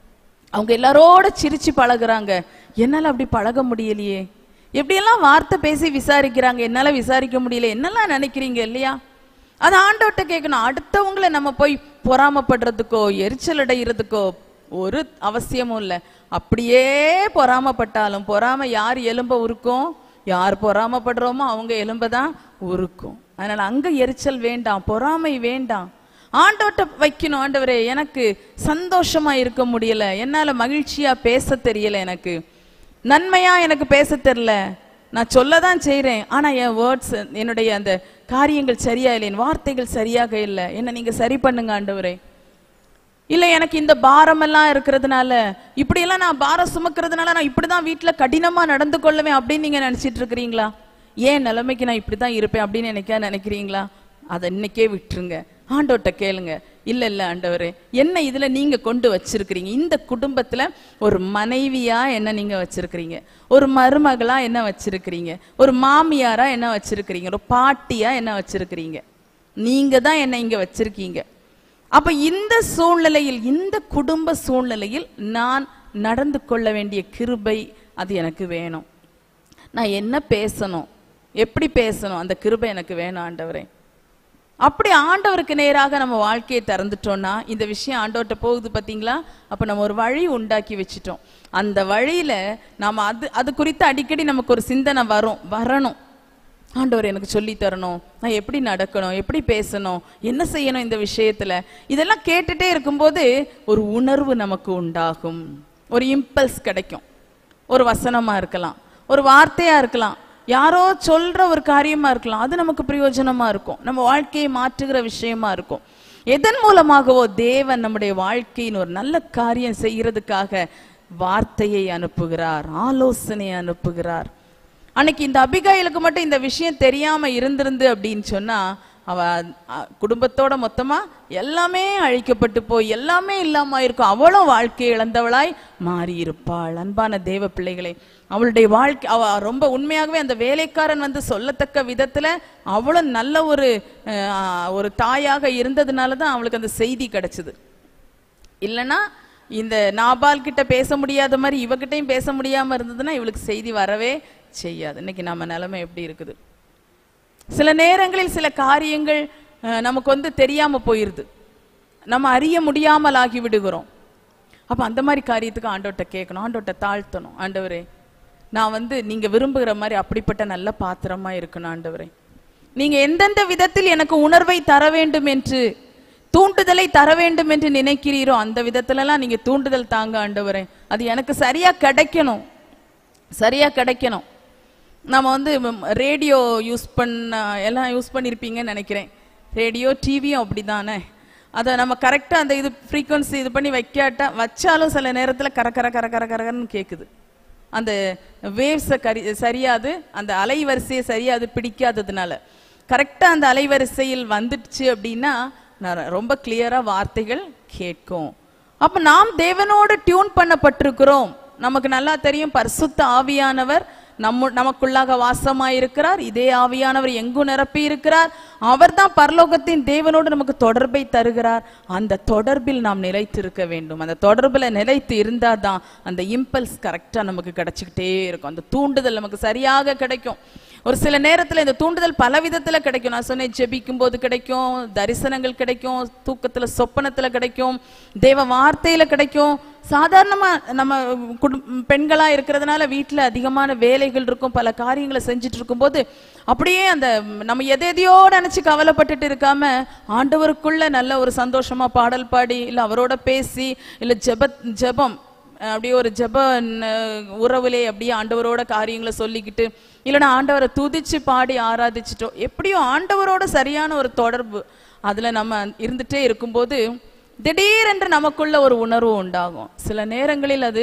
அவங்க எல்லாரோட சிரிச்சு பழகுறாங்க என்னால அப்படி பழக முடியலையே எப்படியெல்லாம் வார்த்தை பேசி விசாரிக்கிறாங்க என்னால விசாரிக்க முடியல என்னெல்லாம் நினைக்கிறீங்க இல்லையா அது ஆண்டவர்கிட்ட கேட்கணும் அடுத்தவங்களை நம்ம போய் பொறாமப்படுறதுக்கோ எரிச்சல் அடைகிறதுக்கோ ஒரு அவசியமும் இல்லை அப்படியே பொறாமப்பட்டாலும் பொறாம யார் எலும்ப உருக்கும் யார் பொறாமப்படுறோமோ அவங்க எலும்ப தான் உருக்கும் அதனால அங்க எரிச்சல் வேண்டாம் பொறாமை வேண்டாம் ஆண்டவர்ட்ட வைக்கணும் ஆண்டவரே எனக்கு சந்தோஷமா இருக்க முடியல என்னால மகிழ்ச்சியா பேச தெரியல எனக்கு நன்மையா எனக்கு பேச தெரியல நான் சொல்ல தான் செய்றேன் ஆனா என் வேர்ட்ஸ் என்னுடைய அந்த காரியங்கள் சரியா இல்லை என் வார்த்தைகள் சரியாக இல்லை என்ன நீங்க சரி பண்ணுங்க ஆண்டவரே இல்ல எனக்கு இந்த பாரம் எல்லாம் இருக்கிறதுனால இப்படி எல்லாம் நான் பாரம் சுமக்கிறதுனால நான் இப்படிதான் வீட்டுல கடினமா நடந்து கொள்ளுவேன் அப்படின்னு நீங்க நினைச்சிட்டு இருக்கிறீங்களா ஏன் நிலைமைக்கு நான் இப்படிதான் இருப்பேன் அப்படின்னு நினைக்க நினைக்கிறீங்களா அதை இன்னைக்கே விட்டுருங்க ஆண்டவர்கிட்ட கேளுங்க இல்ல இல்ல ஆண்டவரே என்ன இதுல நீங்க கொண்டு வச்சிருக்கிறீங்க இந்த குடும்பத்துல ஒரு மனைவியா என்ன நீங்க வச்சிருக்கிறீங்க ஒரு மருமகளா என்ன வச்சிருக்கிறீங்க ஒரு மாமியாரா என்ன வச்சிருக்கிறீங்க ஒரு பாட்டியா என்ன வச்சிருக்கிறீங்க நீங்க தான் என்ன இங்க வச்சிருக்கீங்க அப்ப இந்த சூழ்நிலையில் இந்த குடும்ப சூழ்நிலையில் நான் நடந்து கொள்ள வேண்டிய கிருபை அது எனக்கு வேணும் நான் என்ன பேசணும் எப்படி பேசணும் அந்த கிருபை எனக்கு வேணும் ஆண்டவரே அப்படி ஆண்டவருக்கு நேராக நம்ம வாழ்க்கையை திறந்துட்டோம்னா இந்த விஷயம் ஆண்டவர்கிட்ட போகுது பாத்தீங்களா அப்ப நம்ம ஒரு வழி உண்டாக்கி வச்சிட்டோம் அந்த வழியில நாம அது அது குறித்து அடிக்கடி நமக்கு ஒரு சிந்தனை வரும் வரணும் ஆண்டவர் எனக்கு சொல்லி தரணும் நான் எப்படி நடக்கணும் எப்படி பேசணும் என்ன செய்யணும் இந்த விஷயத்துல இதெல்லாம் கேட்டுட்டே இருக்கும்போது ஒரு உணர்வு நமக்கு உண்டாகும் ஒரு இம்பல்ஸ் கிடைக்கும் ஒரு வசனமா இருக்கலாம் ஒரு வார்த்தையா இருக்கலாம் யாரோ சொல்ற ஒரு காரியமா இருக்கலாம் அது நமக்கு பிரயோஜனமா இருக்கும் நம்ம வாழ்க்கையை மாற்றுகிற விஷயமா இருக்கும் எதன் மூலமாகவோ தேவன் நம்முடைய வாழ்க்கையின் ஒரு நல்ல காரியம் செய்யறதுக்காக வார்த்தையை அனுப்புகிறார் ஆலோசனை அனுப்புகிறார் அன்னைக்கு இந்த அபிகாயிலுக்கு மட்டும் இந்த விஷயம் தெரியாம இருந்திருந்து அப்படின்னு சொன்னா அவ அ, குடும்பத்தோட மொத்தமா எல்லாமே அழிக்கப்பட்டு போய் எல்லாமே இல்லாம இருக்கும் அவளும் வாழ்க்கை இழந்தவளாய் மாறி இருப்பாள் அன்பான தேவ பிள்ளைகளே அவளுடைய வாழ்க்கை அவ ரொம்ப உண்மையாகவே அந்த வேலைக்காரன் வந்து சொல்லத்தக்க விதத்துல அவளும் நல்ல ஒரு அஹ், ஒரு தாயாக இருந்ததுனால தான் அவளுக்கு அந்த செய்தி கிடைச்சது இல்லனா இந்த நாபால் கிட்ட பேச முடியாத மாதிரி இவகிட்டையும் பேச முடியாம இருந்ததுன்னா இவளுக்கு செய்தி வரவே செய்யாது இன்னைக்கு நம்ம நிலைமை எப்படி இருக்குது சில நேரங்களில் சில காரியங்கள் அஹ், நமக்கு வந்து தெரியாம போயிருது நம்ம அறிய முடியாமல் ஆகி விடுகிறோம் அப்ப அந்த மாதிரி காரியத்துக்கு ஆண்டவர்கிட்ட கேட்கணும் ஆண்டவர்கிட்ட தாழ்த்தணும் ஆண்டவரே நான் வந்து நீங்க விரும்புகிற மாதிரி அப்படிப்பட்ட நல்ல பாத்திரமா இருக்கணும் ஆண்டவரே நீங்க எந்தெந்த விதத்தில் எனக்கு உணர்வை தர வேண்டும் என்று தூண்டுதலை தர வேண்டும் என்று நினைக்கிறீரோ அந்த விதத்துலலாம் நீங்க தூண்டுதல் தாங்க ஆண்டவரே அது எனக்கு சரியா கிடைக்கணும் சரியா கிடைக்கணும் நம்ம வந்து ரேடியோ யூஸ் பண்ண எல்லாம் யூஸ் பண்ணியிருப்பீங்கன்னு நினைக்கிறேன் ரேடியோ டிவியும் அப்படிதானே அதை நம்ம கரெக்டாக அந்த இது ஃப்ரீக்வன்சி இது பண்ணி வைக்காட்டா வச்சாலும் சில நேரத்தில் கர கர கர கர கரன்னு கேட்குது அந்த வேவ்ஸை கரி சரியாது அந்த அலைவரிசையை சரியா அது பிடிக்காததுனால கரெக்டாக அந்த அலைவரிசையில் வந்துடுச்சு அப்படின்னா நான் ரொம்ப கிளியரா வார்த்தைகள் கேட்கும் அப்ப நாம் தேவனோடு டியூன் பண்ணப்பட்டிருக்கிறோம் நமக்கு நல்லா தெரியும் பரிசுத்த ஆவியானவர் நம்ம நமக்குள்ளாக வாசமாயிருக்கிறார் இதே ஆவியானவர் எங்கும் நிரப்பி இருக்கிறார் அவர்தான் பரலோகத்தின் தேவனோடு நமக்கு தொடர்பை தருகிறார் அந்த தொடர்பில் நாம் நிலைத்திருக்க வேண்டும் அந்த தொடர்பில் நிலைத்து இருந்தால் தான் அந்த இம்பல்ஸ் கரெக்டாக நமக்கு கிடைச்சிக்கிட்டே இருக்கும் அந்த தூண்டுதல் நமக்கு சரியாக கிடைக்கும் ஒரு சில நேரத்துல இந்த தூண்டுதல் பல விதத்துல கிடைக்கும் நான் சொன்னேன் ஜெபிக்கும் போது கிடைக்கும் தரிசனங்கள் கிடைக்கும் தூக்கத்துல சொப்பனத்துல கிடைக்கும் தேவ வார்த்தையில கிடைக்கும் சாதாரணமா நம்ம குடும் பெண்களா இருக்கிறதுனால வீட்டுல அதிகமான வேலைகள் இருக்கும் பல காரியங்களை செஞ்சுட்டு இருக்கும்போது அப்படியே அந்த நம்ம எதை எதையோ நினைச்சு கவலைப்பட்டுட்டு இருக்காம ஆண்டவருக்குள்ள நல்ல ஒரு சந்தோஷமா பாடல் பாடி இல்ல அவரோட பேசி இல்ல ஜெப ஜெபம் அப்படியே ஒரு ஜெப ந- உறவுலே அப்படியே ஆண்டவரோட காரியங்களை சொல்லிக்கிட்டு இல்லைன்னா ஆண்டவரை துதிச்சு பாடி ஆராதிச்சிட்டோம் எப்படியோ ஆண்டவரோட சரியான ஒரு தொடர்பு அதுல நம்ம இருந்துட்டே இருக்கும்போது திடீரென்று நமக்குள்ள ஒரு உணர்வு உண்டாகும் சில நேரங்களில் அது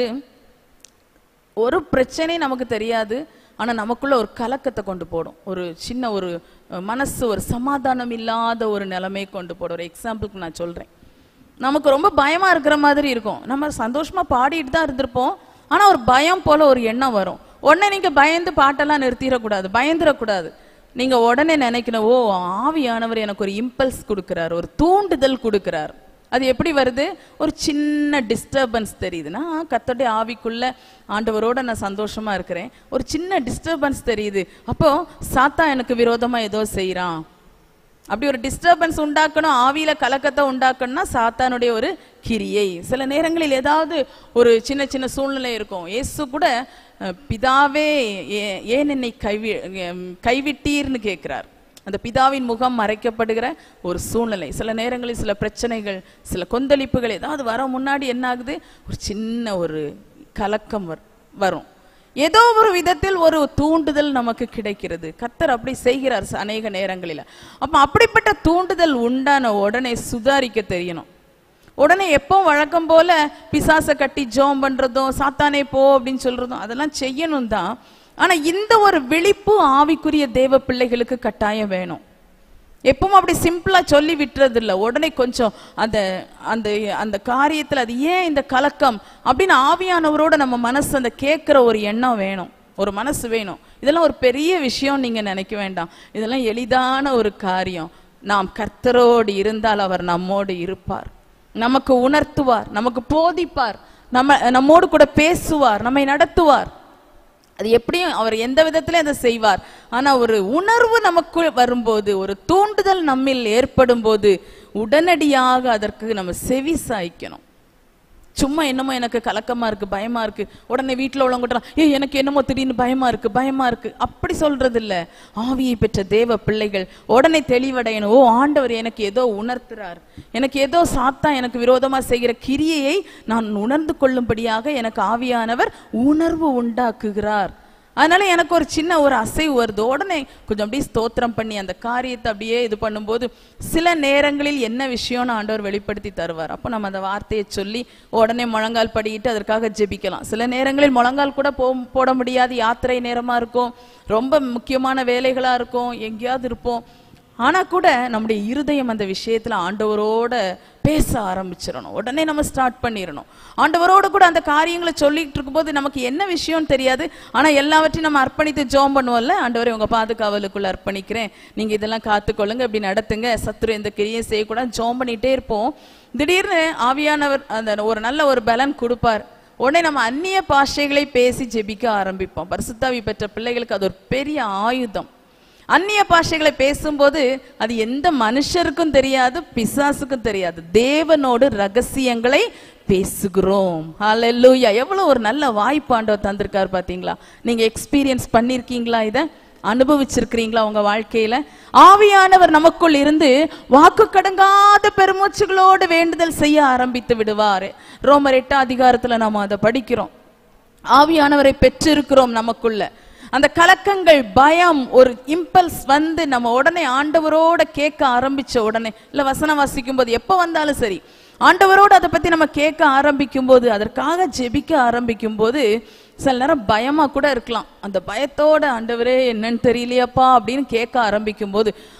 ஒரு பிரச்சனை நமக்கு தெரியாது ஆனா நமக்குள்ள ஒரு கலக்கத்தை கொண்டு போடும் ஒரு சின்ன ஒரு அஹ், மனசு ஒரு சமாதானம் இல்லாத ஒரு நிலைமையை கொண்டு போடும் ஒரு எக்ஸாம்பிளுக்கு நான் சொல்றேன் நமக்கு ரொம்ப பயமா இருக்கிற மாதிரி இருக்கும் நம்ம சந்தோஷமா பாடிட்டு தான் இருந்திருப்போம் ஆனா ஒரு பயம் போல ஒரு எண்ணம் வரும் உடனே நீங்க பயந்து பாட்டெல்லாம் நிறுத்திடக்கூடாது பயந்துடக்கூடாது நீங்க உடனே நினைக்கணும் ஓ ஆவியானவர் எனக்கு ஒரு இம்பல்ஸ் கொடுக்கிறார் ஒரு தூண்டுதல் கொடுக்கிறார் அது எப்படி வருது ஒரு சின்ன டிஸ்டர்பன்ஸ் தெரியுதுன்னா கத்தோடைய ஆவிக்குள்ள ஆண்டவரோட நான் சந்தோஷமா இருக்கிறேன் ஒரு சின்ன டிஸ்டர்பன்ஸ் தெரியுது அப்போ சாத்தா எனக்கு விரோதமா ஏதோ செய்றான் அப்படி ஒரு டிஸ்டர்பன்ஸ் உண்டாக்கணும் ஆவியில கலக்கத்தை உண்டாக்கணும்னா சாத்தானுடைய ஒரு கிரியை சில நேரங்களில் ஏதாவது ஒரு சின்ன சின்ன சூழ்நிலை இருக்கும் இயேசு கூட அஹ், பிதாவே ஏ- ஏன் என்னை கைவி எம், கைவிட்டீர்னு கேட்கிறார் அந்த பிதாவின் முகம் மறைக்கப்படுகிற ஒரு சூழ்நிலை சில நேரங்களில் சில பிரச்சனைகள் சில கொந்தளிப்புகள் ஏதாவது வர முன்னாடி என்ன ஆகுது ஒரு சின்ன ஒரு கலக்கம் வர்- வரும் ஏதோ ஒரு விதத்தில் ஒரு தூண்டுதல் நமக்கு கிடைக்கிறது கர்த்தர் அப்படி செய்கிறார் ச- அநேக நேரங்களில் அப்ப அப்படிப்பட்ட தூண்டுதல் உண்டான உடனே சுதாரிக்க தெரியணும் உடனே எப்போ வழக்கம் போல பிசாசை கட்டி ஜோம் பண்றதும் சாத்தானே போ அப்படின்னு சொல்றதும் அதெல்லாம் செய்யணும் தான் ஆனா இந்த ஒரு விழிப்பு ஆவிக்குரிய தேவ பிள்ளைகளுக்கு கட்டாயம் வேணும் எப்பவும் அப்படி சிம்பிளா சொல்லி விட்டுறது இல்ல உடனே கொஞ்சம் அந்த அந்த அந்த காரியத்துல அது ஏன் இந்த கலக்கம் அப்படின்னு ஆவியானவரோட நம்ம மனசு அந்த கேட்கிற ஒரு எண்ணம் வேணும் ஒரு மனசு வேணும் இதெல்லாம் ஒரு பெரிய விஷயம் நீங்க நினைக்க வேண்டாம் இதெல்லாம் எளிதான ஒரு காரியம் நாம் கர்த்தரோடு இருந்தால் அவர் நம்மோடு இருப்பார் நமக்கு உணர்த்துவார் நமக்கு போதிப்பார் நம்ம நம்மோடு கூட பேசுவார் நம்மை நடத்துவார் அது எப்படியும் அவர் எந்த விதத்திலே அதை செய்வார் ஆனா ஒரு உணர்வு நமக்குள் வரும்போது ஒரு தூண்டுதல் நம்மில் ஏற்படும் போது உடனடியாக அதற்கு நம்ம செவி சாய்க்கணும் சும்மா என்னமோ எனக்கு கலக்கமா இருக்கு பயமா இருக்கு உடனே வீட்டுல உள்ளவங்க ஏ எனக்கு என்னமோ திடீர்னு பயமா இருக்கு பயமா இருக்கு அப்படி சொல்றது இல்ல ஆவியை பெற்ற தேவ பிள்ளைகள் உடனே தெளிவடையணும் ஓ ஆண்டவர் எனக்கு ஏதோ உணர்த்துறார் எனக்கு ஏதோ சாத்தா எனக்கு விரோதமா செய்கிற கிரியையை நான் உணர்ந்து கொள்ளும்படியாக எனக்கு ஆவியானவர் உணர்வு உண்டாக்குகிறார் அதனால எனக்கு ஒரு சின்ன ஒரு அசைவு வருது உடனே கொஞ்சம் அப்படியே ஸ்தோத்திரம் பண்ணி அந்த காரியத்தை அப்படியே இது பண்ணும்போது சில நேரங்களில் என்ன விஷயம்னு ஆண்டவர் வெளிப்படுத்தி தருவார் அப்போ நம்ம அந்த வார்த்தையை சொல்லி உடனே முழங்கால் படிக்கிட்டு அதற்காக ஜெபிக்கலாம் சில நேரங்களில் முழங்கால் கூட போ போட முடியாது யாத்திரை நேரமா இருக்கும் ரொம்ப முக்கியமான வேலைகளா இருக்கும் எங்கேயாவது இருப்போம் ஆனா கூட நம்முடைய இருதயம் அந்த விஷயத்துல ஆண்டவரோட பேச ஆரம்பிச்சிடணும் உடனே நம்ம ஸ்டார்ட் பண்ணிடணும் ஆண்டவரோட கூட அந்த காரியங்களை சொல்லிட்டு இருக்கும்போது நமக்கு என்ன விஷயம்னு தெரியாது ஆனா எல்லாவற்றையும் நம்ம அர்ப்பணித்து ஜோம் பண்ணுவோம்ல ஆண்டவரே உங்க பாதுகாவலுக்குள்ள அர்ப்பணிக்கிறேன் நீங்க இதெல்லாம் காத்துக்கொள்ளுங்க இப்படி நடத்துங்க சத்துரு எந்த கிரியும் செய்யக்கூடாது ஜோம் பண்ணிட்டே இருப்போம் திடீர்னு ஆவியானவர் அந்த ஒரு நல்ல ஒரு பலன் கொடுப்பார் உடனே நம்ம அந்நிய பாஷைகளை பேசி ஜெபிக்க ஆரம்பிப்போம் பரிசுத்தாவி பெற்ற பிள்ளைகளுக்கு அது ஒரு பெரிய ஆயுதம் அந்நிய பாஷைகளை பேசும்போது அது எந்த மனுஷருக்கும் தெரியாது பிசாசுக்கும் தெரியாது தேவனோடு ரகசியங்களை பேசுகிறோம் ஹalleluya எவ்வளவு ஒரு நல்ல வாய்ப்பு ஆண்டவர் தந்திருக்காரு பாத்தீங்களா நீங்க எக்ஸ்பீரியன்ஸ் பண்ணிருக்கீங்களா இத அனுபவிச்சிருக்கிறீங்களா உங்க வாழ்க்கையில ஆவியானவர் நமக்குள் இருந்து வாக்கு கடங்காத பெருமூச்சுகளோடு வேண்டுதல் செய்ய ஆரம்பித்து விடுவாரு ரோமர் எட்டாம் அதிகாரத்துல நாம அதை படிக்கிறோம் ஆவியானவரை பெற்றிருக்கிறோம் நமக்குள்ள அந்த கலக்கங்கள் பயம் ஒரு இம்பல்ஸ் வந்து நம்ம உடனே ஆண்டவரோட கேட்க ஆரம்பிச்ச உடனே இல்ல வசனம் வாசிக்கும் போது எப்ப வந்தாலும் சரி ஆண்டவரோட அதை பத்தி நம்ம கேட்க ஆரம்பிக்கும் போது அதற்காக ஜெபிக்க ஆரம்பிக்கும் போது சில நேரம் பயமா கூட இருக்கலாம் அந்த பயத்தோட ஆண்டவரே என்னன்னு தெரியலையாப்பா அப்படின்னு கேட்க ஆரம்பிக்கும் போது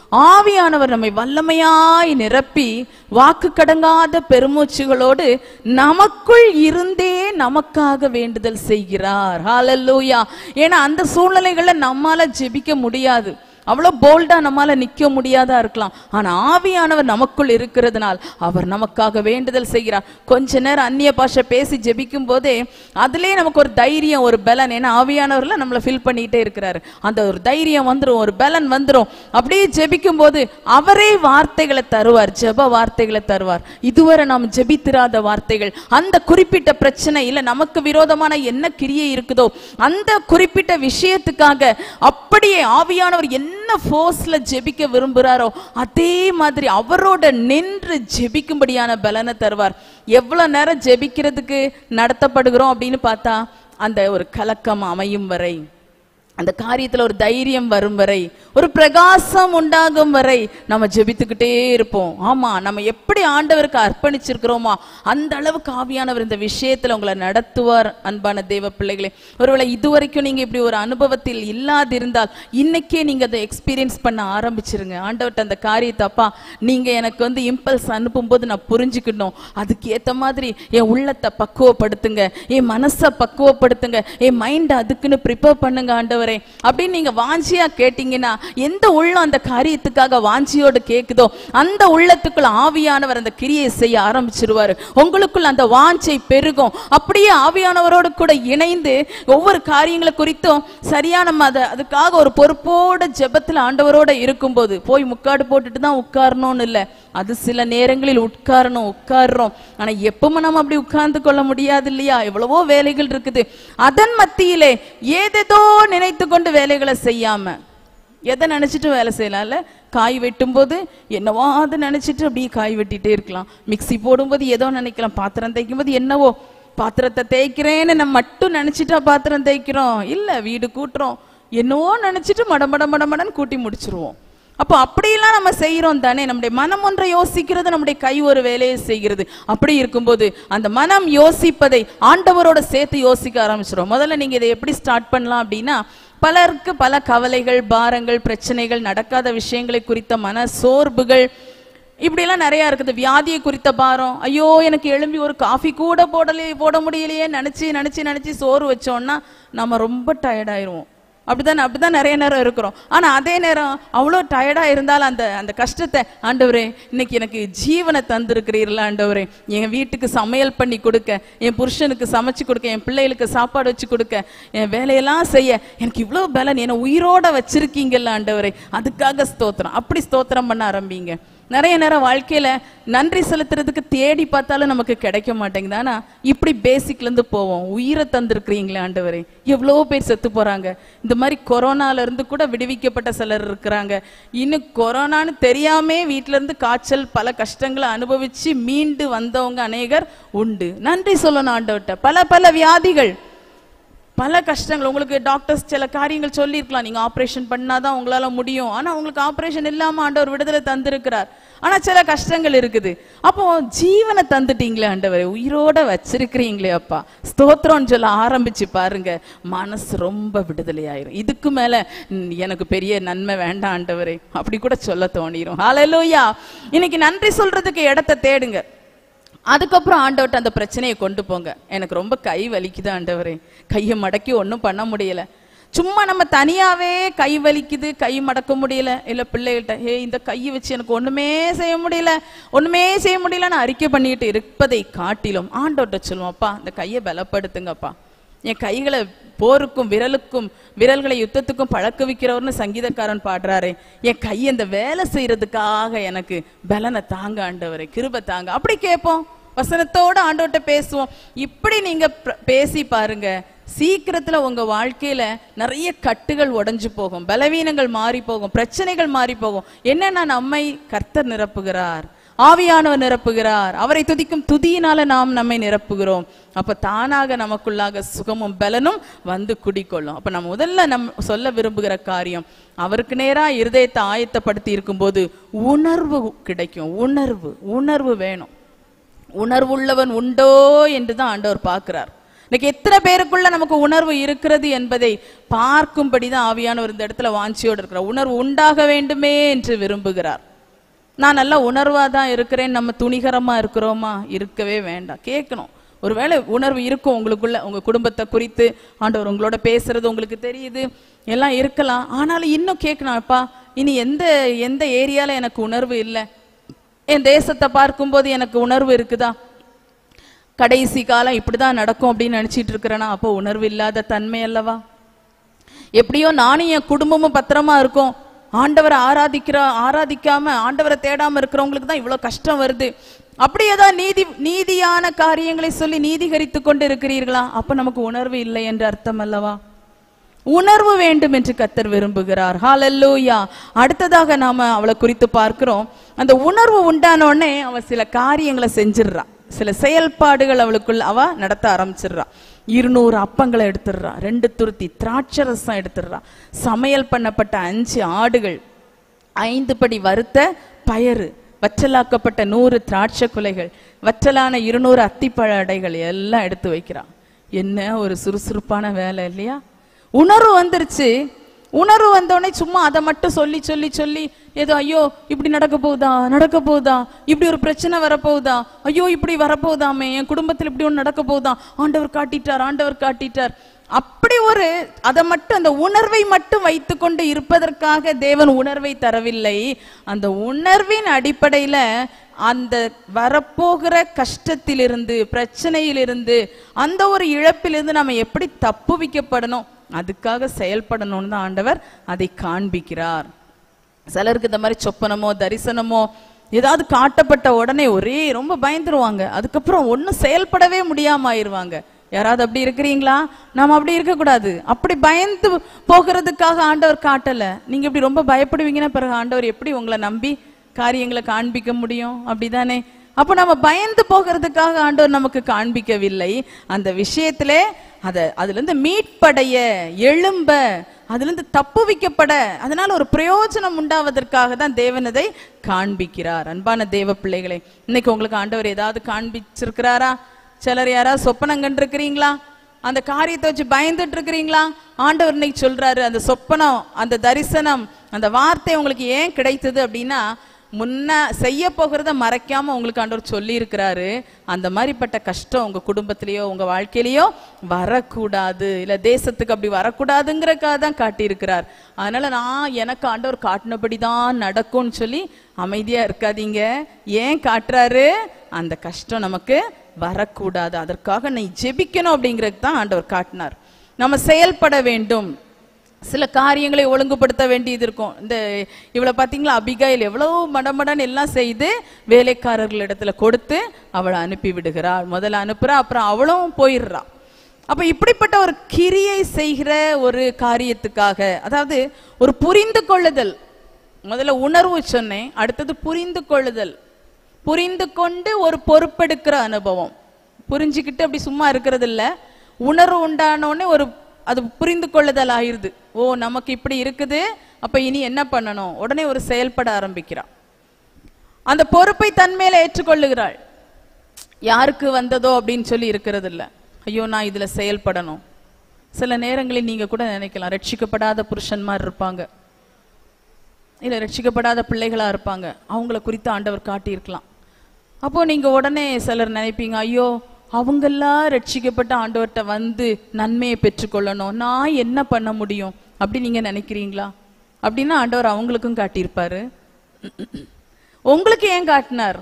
ஆவியானவர் நம்மை வல்லமையாய் நிரப்பி வாக்கு கடங்காத பெருமூச்சுகளோடு நமக்குள் இருந்தே நமக்காக வேண்டுதல் செய்கிறார் ஹalleluya ஏன்னா அந்த சூழ்நிலைகளை நம்மால ஜெபிக்க முடியாது அவ்வளவு போல்டா நம்மால நிக்க முடியாதா இருக்கலாம் ஆனா ஆவியானவர் நமக்குள் இருக்கிறதுனால் அவர் நமக்காக வேண்டுதல் செய்கிறார் கொஞ்ச நேரம் அந்நிய பாஷை பேசி ஜெபிக்கும் போதே அதுலயே நமக்கு ஒரு தைரியம் ஒரு பலன் ஏன்னா ஆவியானவர்ல நம்மள ஃபில் பண்ணிட்டே இருக்கிறாரு அந்த ஒரு தைரியம் வந்துரும் ஒரு பலன் வந்துரும் அப்படியே ஜெபிக்கும் போது அவரே வார்த்தைகளை தருவார் ஜெப வார்த்தைகளை தருவார் இதுவரை நாம் ஜெபித்திராத வார்த்தைகள் அந்த குறிப்பிட்ட பிரச்சனை இல்ல நமக்கு விரோதமான என்ன கிரியை இருக்குதோ அந்த குறிப்பிட்ட விஷயத்துக்காக அப்படியே ஆவியானவர் என்ன ஃபோர்ஸ்ல ஜெபிக்க விரும்புறாரோ அதே மாதிரி அவரோட நின்று ஜெபிக்கும்படியான பலனை தருவார் எவ்வளவு நேரம் ஜெபிக்கிறதுக்கு நடத்தப்படுகிறோம் அப்படின்னு பார்த்தா அந்த ஒரு கலக்கம் அமையும் வரை அந்த காரியத்துல ஒரு தைரியம் வரும் வரை ஒரு பிரகாசம் உண்டாகும் வரை நம்ம ஜெபித்துக்கிட்டே இருப்போம் ஆமா நம்ம எப்படி ஆண்டவருக்கு அர்ப்பணிச்சிருக்கிறோமா அந்த அளவுக்கு ஆவியானவர் இந்த விஷயத்துல உங்களை நடத்துவார் அன்பான தேவ பிள்ளைகளே ஒருவேளை இதுவரைக்கும் நீங்க இப்படி ஒரு அனுபவத்தில் இல்லாதிருந்தால் இன்னைக்கே நீங்க அதை எக்ஸ்பீரியன்ஸ் பண்ண ஆரம்பிச்சிருங்க ஆண்டவர்ட்ட அந்த காரியத்தை அப்பா நீங்க எனக்கு வந்து இம்பல்ஸ் அனுப்பும்போது நான் புரிஞ்சுக்கணும் அதுக்கு ஏத்த மாதிரி என் உள்ளத்தை பக்குவப்படுத்துங்க என் மனசை பக்குவப்படுத்துங்க என் மைண்ட் அதுக்குன்னு ப்ரிப்பேர் பண்ணுங்க ஆண்டவரே அப்படின்னு நீங்க வாஞ்சியா கேட்டீங்கன்னா எந்த உள்ளம் அந்த காரியத்துக்காக வாஞ்சியோடு கேக்குதோ அந்த உள்ளத்துக்குள்ள ஆவியானவர் அந்த கிரியை செய்ய ஆரம்பிச்சிருவாரு உங்களுக்குள்ள அந்த வாஞ்சை பெருகும் அப்படியே ஆவியானவரோடு கூட இணைந்து ஒவ்வொரு காரியங்களை குறித்தும் சரியா நம்ம அதை அதுக்காக ஒரு பொறுப்போட ஜெபத்துல ஆண்டவரோட இருக்கும்போது போய் முக்காடு போட்டுட்டு தான் உட்காரணும்னு இல்ல அது சில நேரங்களில் உட்காரணும் உட்கார்றோம் ஆனா எப்பவும் நம்ம அப்படி உட்கார்ந்து கொள்ள முடியாது இல்லையா எவ்வளவோ வேலைகள் இருக்குது அதன் மத்தியிலே ஏதேதோ நினைத்து கொண்டு வேலைகளை செய்யாம எதை நினைச்சிட்டு வேலை செய்யலாம்ல காய் வெட்டும்போது என்னவோ அதை நினைச்சிட்டு அப்படியே காய் வெட்டிட்டே இருக்கலாம் மிக்ஸி போடும்போது ஏதோ நினைக்கலாம் பாத்திரம் தேய்க்கும் போது என்னவோ பாத்திரத்தை தேய்க்கிறேன்னு நம்ம மட்டும் நினைச்சிட்டா பாத்திரம் தேய்க்கிறோம் இல்ல வீடு கூட்டுறோம் என்னவோ நினைச்சிட்டு மட மட மட மடன்னு கூட்டி முடிச்சிருவோம் அப்போ அப்படியெல்லாம் நம்ம செய்யறோம் தானே நம்முடைய மனம் ஒன்றை யோசிக்கிறது நம்முடைய கை ஒரு வேலையை செய்கிறது அப்படி இருக்கும்போது அந்த மனம் யோசிப்பதை ஆண்டவரோட சேர்த்து யோசிக்க ஆரம்பிச்சிடும் முதல்ல நீங்க இதை எப்படி ஸ்டார்ட் பண்ணலாம் அப்படின்னா பலருக்கு பல கவலைகள் பாரங்கள் பிரச்சனைகள் நடக்காத விஷயங்களை குறித்த மன சோர்வுகள் இப்படியெல்லாம் நிறைய இருக்குது வியாதியை குறித்த பாரம் ஐயோ எனக்கு எழும்பி ஒரு காஃபி கூட போடலையே போட முடியலையே நினைச்சு நினைச்சு நினைச்சு சோறு வச்சோம்னா நம்ம ரொம்ப டயர்ட் ஆயிருவோம் அப்படிதான் அப்படிதான் நிறைய நேரம் இருக்கிறோம் ஆனா அதே நேரம் அவ்வளோ டயர்டா இருந்தாலும் அந்த அந்த கஷ்டத்தை ஆண்டவரே இன்னைக்கு எனக்கு ஜீவனை தந்திருக்கிறீர்களா ஆண்டவரே என் வீட்டுக்கு சமையல் பண்ணி கொடுக்க என் புருஷனுக்கு சமைச்சு கொடுக்க என் பிள்ளைகளுக்கு சாப்பாடு வச்சு கொடுக்க என் வேலையெல்லாம் செய்ய எனக்கு இவ்வளோ பலன் என்னை உயிரோட வச்சிருக்கீங்கல்ல ஆண்டவரே அதுக்காக ஸ்தோத்திரம் அப்படி ஸ்தோத்திரம் பண்ண ஆரம்பிங்க நிறைய நேரம் வாழ்க்கையில நன்றி செலுத்துறதுக்கு தேடி பார்த்தாலும் நமக்கு கிடைக்க மாட்டேங்குது ஆனா இப்படி பேசிக்ல இருந்து போவோம் உயிரை தந்திருக்கிறீங்களே ஆண்டவரே எவ்வளோ பேர் செத்து போறாங்க இந்த மாதிரி கொரோனால இருந்து கூட விடுவிக்கப்பட்ட சிலர் இருக்கிறாங்க இன்னும் கொரோனான்னு தெரியாமே வீட்ல இருந்து காய்ச்சல் பல கஷ்டங்களை அனுபவிச்சு மீண்டு வந்தவங்க அநேகர் உண்டு நன்றி சொல்லணும் ஆண்டவர்கிட்ட பல பல வியாதிகள் பல கஷ்டங்கள் உங்களுக்கு டாக்டர்ஸ் சில காரியங்கள் சொல்லியிருக்கலாம் நீங்க ஆபரேஷன் பண்ணாதான் உங்களால முடியும் ஆனா உங்களுக்கு ஆபரேஷன் இல்லாம ஆண்டவர் விடுதலை தந்திருக்கிறார் ஆனா சில கஷ்டங்கள் இருக்குது அப்போ ஜீவனை தந்துட்டீங்களே ஆண்டவரே உயிரோட வச்சிருக்கிறீங்களே அப்பா ஸ்தோத்திரம்னு சொல்ல ஆரம்பிச்சு பாருங்க மனசு ரொம்ப விடுதலை ஆயிரும் இதுக்கு மேல ம், எனக்கு பெரிய நன்மை வேண்டாம் ஆண்டவரே அப்படி கூட சொல்ல தோணிரும் ஹalleluya இன்னைக்கு நன்றி சொல்றதுக்கு இடத்தை தேடுங்க அதுக்கப்புறம் ஆண்டவர்ட்ட அந்த பிரச்சனையை கொண்டு போங்க எனக்கு ரொம்ப கை வலிக்குது ஆண்டவரே கையை மடக்கி ஒன்றும் பண்ண முடியல சும்மா நம்ம தனியாவே கை வலிக்குது கை மடக்க முடியல இல்ல பிள்ளைகள்கிட்ட ஏ இந்த கையை வச்சு எனக்கு ஒண்ணுமே செய்ய முடியல ஒண்ணுமே செய்ய முடியலன்னு அறிக்கை பண்ணிட்டு இருப்பதை காட்டிலும் ஆண்டவர்ட்ட சொல்லுவோம் அப்பா இந்த கையை பலப்படுத்துங்கப்பா என் கைகளை போருக்கும் விரலுக்கும் விரல்களை யுத்தத்துக்கும் பழக்க வைக்கிறவர்னு சங்கீதக்காரன் பாடுறாரே என் கை அந்த வேலை செய்யறதுக்காக எனக்கு பலனை தாங்க ஆண்டவரே கிருபை தாங்க அப்படி கேட்போம் வசனத்தோட ஆண்டவர்ட்ட பேசுவோம் இப்படி நீங்க பிர- பேசி பாருங்க சீக்கிரத்துல உங்க வாழ்க்கையில நிறைய கட்டுகள் உடைஞ்சு போகும் பலவீனங்கள் மாறி போகும் பிரச்சனைகள் மாறி போகும் என்னன்னா நம்மை கர்த்தர் நிரப்புகிறார் ஆவியானவர் நிரப்புகிறார் அவரை துதிக்கும் துதியினால நாம் நம்மை நிரப்புகிறோம் அப்ப தானாக நமக்குள்ளாக சுகமும் பலனும் வந்து குடிக்கொள்ளும் அப்ப நம்ம முதல்ல நம் சொல்ல விரும்புகிற காரியம் அவருக்கு நேரா இருதயத்தை ஆயத்தப்படுத்தி இருக்கும்போது உணர்வு கிடைக்கும் உணர்வு உணர்வு வேணும் உணர்வுள்ளவன் உண்டோ என்று தான் ஆண்டவர் பார்க்கிறார் இன்னைக்கு எத்தனை பேருக்குள்ள நமக்கு உணர்வு இருக்கிறது என்பதை பார்க்கும்படி தான் ஆவியானவர் இந்த இடத்துல வாஞ்சியோடு இருக்கிறார் உணர்வு உண்டாக வேண்டுமே என்று விரும்புகிறார் நான் நல்லா உணர்வா தான் இருக்கிறேன் நம்ம துணிகரமா இருக்கிறோமா இருக்கவே வேண்டாம் கேட்கணும் ஒருவேளை உணர்வு இருக்கும் உங்களுக்குள்ள உங்க குடும்பத்தை குறித்து ஆண்டவர் உங்களோட பேசுறது உங்களுக்கு தெரியுது எல்லாம் இருக்கலாம் ஆனாலும் இன்னும் கேட்கணும் அப்பா இனி எந்த எந்த ஏரியால எனக்கு உணர்வு இல்லை என் தேசத்தை பார்க்கும்போது எனக்கு உணர்வு இருக்குதா கடைசி காலம் இப்படிதான் நடக்கும் அப்படின்னு நினைச்சிட்டு இருக்கிறேனா அப்போ உணர்வு இல்லாத தன்மை அல்லவா எப்படியோ நானும் என் குடும்பமும் பத்திரமா இருக்கும் ஆண்டவரை ஆராதிக்கிற ஆராதிக்காம ஆண்டவரை தேடாம இருக்கிறவங்களுக்கு தான் இவ்வளவு கஷ்டம் வருது அப்படி ஏதாவது நீதி நீதியான காரியங்களை சொல்லி நீதிகரித்து கொண்டு இருக்கிறீர்களா அப்ப நமக்கு உணர்வு இல்லை என்று அர்த்தம் அல்லவா உணர்வு வேண்டும் என்று கத்தர் விரும்புகிறார் ஹalleluya அடுத்ததாக நாம அவளை குறித்து பார்க்கிறோம் அந்த உணர்வு உண்டான உடனே அவ சில காரியங்களை செஞ்சிடுறா சில செயல்பாடுகள் அவளுக்குள்ள அவ நடத்த ஆரம்பிச்சிடுறா இருநூறு அப்பங்களை எடுத்துடுறா ரெண்டு துருத்தி திராட்சை ரசம் எடுத்துடுறா சமையல் பண்ணப்பட்ட அஞ்சு ஆடுகள் ஐந்து படி வறுத்த பயறு வற்றலாக்கப்பட்ட நூறு திராட்சை குலைகள் வற்றலான இருநூறு அத்திப்பழ அடைகள் எல்லாம் எடுத்து வைக்கிறான் என்ன ஒரு சுறுசுறுப்பான வேலை இல்லையா உணர்வு வந்துருச்சு உணர்வு வந்தோடனே சும்மா அதை மட்டும் சொல்லி சொல்லி சொல்லி ஏதோ ஐயோ இப்படி நடக்க போகுதா நடக்க போகுதா இப்படி ஒரு பிரச்சனை வரப்போகுதா ஐயோ இப்படி வரப்போகுதாமே என் குடும்பத்தில் இப்படி ஒன்று நடக்க போகுதா ஆண்டவர் காட்டிட்டார் ஆண்டவர் காட்டிட்டார் அப்படி ஒரு அதை மட்டும் அந்த உணர்வை மட்டும் வைத்துக்கொண்டு இருப்பதற்காக தேவன் உணர்வை தரவில்லை அந்த உணர்வின் அடிப்படையில அந்த வரப்போகிற கஷ்டத்திலிருந்து பிரச்சனையிலிருந்து அந்த ஒரு இழப்பிலிருந்து நம்ம எப்படி தப்புவிக்கப்படணும் அதுக்காக செயல்படணும்னு தான் ஆண்டவர் அதை காண்பிக்கிறார் சிலருக்கு இந்த மாதிரி சொப்பனமோ தரிசனமோ ஏதாவது காட்டப்பட்ட உடனே ஒரே ரொம்ப பயந்துருவாங்க அதுக்கப்புறம் ஒன்றும் செயல்படவே முடியாம ஆயிருவாங்க யாராவது அப்படி இருக்கிறீங்களா நாம் அப்படி இருக்கக்கூடாது அப்படி பயந்து போகிறதுக்காக ஆண்டவர் காட்டல நீங்க இப்படி ரொம்ப பயப்படுவீங்கன்னா பிறகு ஆண்டவர் எப்படி உங்களை நம்பி காரியங்களை காண்பிக்க முடியும் அப்படிதானே அப்ப நம்ம பயந்து போகிறதுக்காக ஆண்டவர் நமக்கு காண்பிக்கவில்லை அந்த விஷயத்திலே அத அதுல இருந்து மீட்படைய எழும்ப அதுல இருந்து தப்புவிக்கப்பட அதனால ஒரு பிரயோஜனம் உண்டாவதற்காக தான் தேவன் அதை காண்பிக்கிறார் அன்பான தேவ பிள்ளைகளே இன்னைக்கு உங்களுக்கு ஆண்டவர் ஏதாவது காண்பிச்சிருக்கிறாரா சிலர் யாராவது சொப்பனம் கண்டிருக்கிறீங்களா அந்த காரியத்தை வச்சு பயந்துட்டு இருக்கிறீங்களா ஆண்டவர் இன்னைக்கு சொல்றாரு அந்த சொப்பனம் அந்த தரிசனம் அந்த வார்த்தை உங்களுக்கு ஏன் கிடைத்தது அப்படின்னா முன்ன செய்ய போகிறத மறைக்காம உங்களுக்கு ஆண்டவர் சொல்லி இருக்கிறாரு அந்த மாதிரிப்பட்ட கஷ்டம் உங்க குடும்பத்திலேயோ உங்க வாழ்க்கையிலயோ வரக்கூடாது இல்ல தேசத்துக்கு அப்படி வரக்கூடாதுங்கிறக்காக தான் காட்டியிருக்கிறார் அதனால நான் எனக்கு ஆண்டவர் காட்டினபடி தான் நடக்கும்னு சொல்லி அமைதியா இருக்காதீங்க ஏன் காட்டுறாரு அந்த கஷ்டம் நமக்கு வரக்கூடாது அதற்காக நீ ஜெபிக்கணும் அப்படிங்கிறது தான் ஆண்டவர் காட்டினார் நம்ம செயல்பட வேண்டும் சில காரியங்களை ஒழுங்குபடுத்த வேண்டியது இருக்கும் இந்த இவளை பார்த்தீங்களா அபிகாயில் எவ்வளவு மடமடன் எல்லாம் செய்து வேலைக்காரர்கள் இடத்துல கொடுத்து அவளை அனுப்பி விடுகிறாள் முதல்ல அனுப்புறா அப்புறம் அவளும் போயிடுறா அப்ப இப்படிப்பட்ட ஒரு கிரியை செய்கிற ஒரு காரியத்துக்காக அதாவது ஒரு புரிந்து கொள்ளுதல் முதல்ல உணர்வு சொன்னேன் அடுத்தது புரிந்து கொள்ளுதல் புரிந்து கொண்டு ஒரு பொறுப்பெடுக்கிற அனுபவம் புரிஞ்சுக்கிட்டு அப்படி சும்மா இருக்கிறது இல்ல உணர்வு உண்டானோடனே ஒரு அது புரிந்து கொள்ளுதல் ஆயிருது ஓ நமக்கு இப்படி இருக்குது அப்ப இனி என்ன பண்ணணும் உடனே ஒரு செயல்பட ஆரம்பிக்கிறான் அந்த பொறுப்பை தன்மேல ஏற்றுக்கொள்ளுகிறாள் யாருக்கு வந்ததோ அப்படின்னு சொல்லி இருக்கிறது இல்ல ஐயோ நான் இதுல செயல்படணும் சில நேரங்களில் நீங்க கூட நினைக்கலாம் ரட்சிக்கப்படாத புருஷன்மார் இருப்பாங்க இல்ல ரட்சிக்கப்படாத பிள்ளைகளா இருப்பாங்க அவங்கள குறித்து ஆண்டவர் காட்டியிருக்கலாம் அப்போ நீங்க உடனே சிலர் நினைப்பீங்க ஐயோ அவங்கெல்லாம் ரட்சிக்கப்பட்ட ஆண்டவர்கிட்ட வந்து நன்மையை பெற்றுக்கொள்ளணும் நான் என்ன பண்ண முடியும் அப்படி நீங்க நினைக்கிறீங்களா அப்படின்னா ஆண்டவர் அவங்களுக்கும் காட்டியிருப்பாரு உங்களுக்கு ஏன் காட்டினார்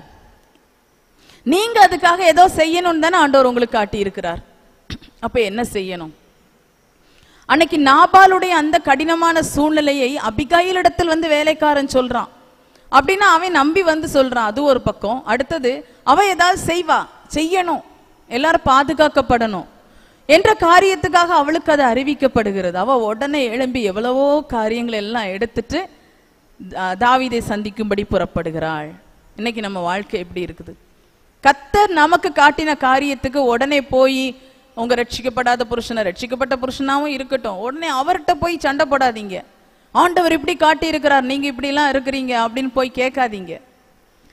நீங்க அதுக்காக ஏதோ செய்யணும்னு தானே ஆண்டவர் உங்களுக்கு காட்டி இருக்கிறார் அப்ப என்ன செய்யணும் அன்னைக்கு நாபாலுடைய அந்த கடினமான சூழ்நிலையை அபிகாயிலிடத்தில் வந்து வேலைக்காரன் சொல்றான் அப்படின்னா அவன் நம்பி வந்து சொல்றான் அது ஒரு பக்கம் அடுத்தது அவ ஏதாவது செய்வா செய்யணும் எல்லாரும் பாதுகாக்கப்படணும் என்ற காரியத்துக்காக அவளுக்கு அது அறிவிக்கப்படுகிறது அவ உடனே எழும்பி எவ்வளவோ காரியங்கள் எல்லாம் எடுத்துட்டு தா- தாவீதை சந்திக்கும்படி புறப்படுகிறாள் இன்னைக்கு நம்ம வாழ்க்கை எப்படி இருக்குது கத்தர் நமக்கு காட்டின காரியத்துக்கு உடனே போய் உங்க ரட்சிக்கப்படாத புருஷனை ரட்சிக்கப்பட்ட புருஷனாவும் இருக்கட்டும் உடனே அவர்கிட்ட போய் சண்டை போடாதீங்க ஆண்டவர் இப்படி காட்டி இருக்கிறார் நீங்க இப்படி எல்லாம் இருக்கிறீங்க அப்படின்னு போய் கேட்காதீங்க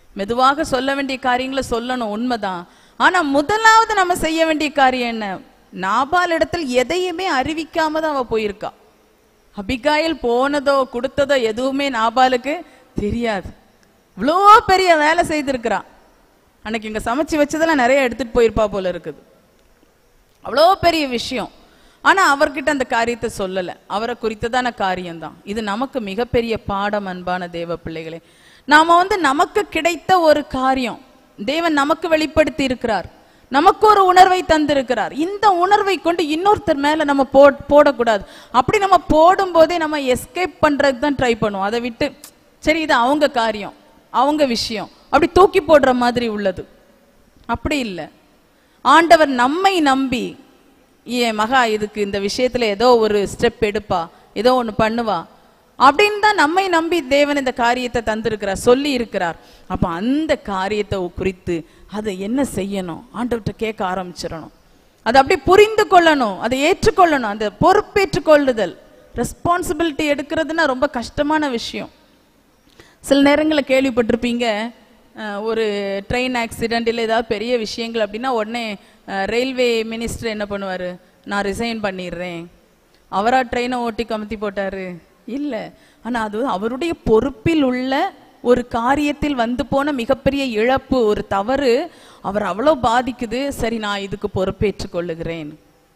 மெதுவாக சொல்ல வேண்டிய காரியங்களை சொல்லணும் உண்மைதான் ஆனா முதலாவது நம்ம செய்ய வேண்டிய காரியம் என்ன நாபால் இடத்தில் எதையுமே அறிவிக்காம தான் அவ போயிருக்கா அபிகாயில் போனதோ கொடுத்ததோ எதுவுமே நாபாலுக்கு தெரியாது இவ்வளோ பெரிய வேலை செய்திருக்கிறா அன்னைக்கு இங்க சமைச்சு வச்சதெல்லாம் நிறைய எடுத்துட்டு போயிருப்பா போல இருக்குது அவ்வளோ பெரிய விஷயம் ஆனா அவர்கிட்ட அந்த காரியத்தை சொல்லல அவரை குறித்ததான காரியம்தான் இது நமக்கு மிகப்பெரிய பாடம் அன்பான தேவ பிள்ளைகளே நாம வந்து நமக்கு கிடைத்த ஒரு காரியம் தேவன் நமக்கு வெளிப்படுத்தி இருக்கிறார் நமக்கு ஒரு உணர்வை தந்திருக்கிறார் இந்த உணர்வை கொண்டு இன்னொருத்தர் மேல நம்ம போ போடக்கூடாது அப்படி நம்ம போடும் போதே நம்ம எஸ்கேப் பண்றதுக்கு தான் ட்ரை பண்ணுவோம் அதை விட்டு சரி இது அவங்க காரியம் அவங்க விஷயம் அப்படி தூக்கி போடுற மாதிரி உள்ளது அப்படி இல்லை ஆண்டவர் நம்மை நம்பி என் மகா இதுக்கு இந்த விஷயத்துல ஏதோ ஒரு ஸ்டெப் எடுப்பா ஏதோ ஒன்று பண்ணுவா அப்படின்னு தான் நம்மை நம்பி தேவன் இந்த காரியத்தை தந்திருக்கிறார் சொல்லி இருக்கிறார் அப்ப அந்த காரியத்தை குறித்து அதை என்ன செய்யணும் ஆண்டவர்கிட்ட கேட்க ஆரம்பிச்சிடணும் அதை அப்படி புரிந்து கொள்ளணும் அதை ஏற்றுக்கொள்ளணும் அந்த பொறுப்பேற்றுக் கொள்ளுதல் ரெஸ்பான்சிபிலிட்டி எடுக்கிறதுனா ரொம்ப கஷ்டமான விஷயம் சில நேரங்களில் கேள்விப்பட்டிருப்பீங்க அஹ், ஒரு ட்ரெயின் ஆக்சிடென்ட் இல்லை ஏதாவது பெரிய விஷயங்கள் அப்படின்னா உடனே ரயில்வே மினிஸ்டர் என்ன பண்ணுவார் நான் ரிசைன் பண்ணிடுறேன் அவரா ட்ரெயினை ஓட்டி கமுத்தி போட்டாரு இல்லை ஆனால் அது அவருடைய பொறுப்பில் உள்ள ஒரு காரியத்தில் வந்து போன மிகப்பெரிய இழப்பு ஒரு தவறு அவர் அவ்வளோ பாதிக்குது சரி நான் இதுக்கு பொறுப்பேற்றுக் கொள்ளுகிறேன்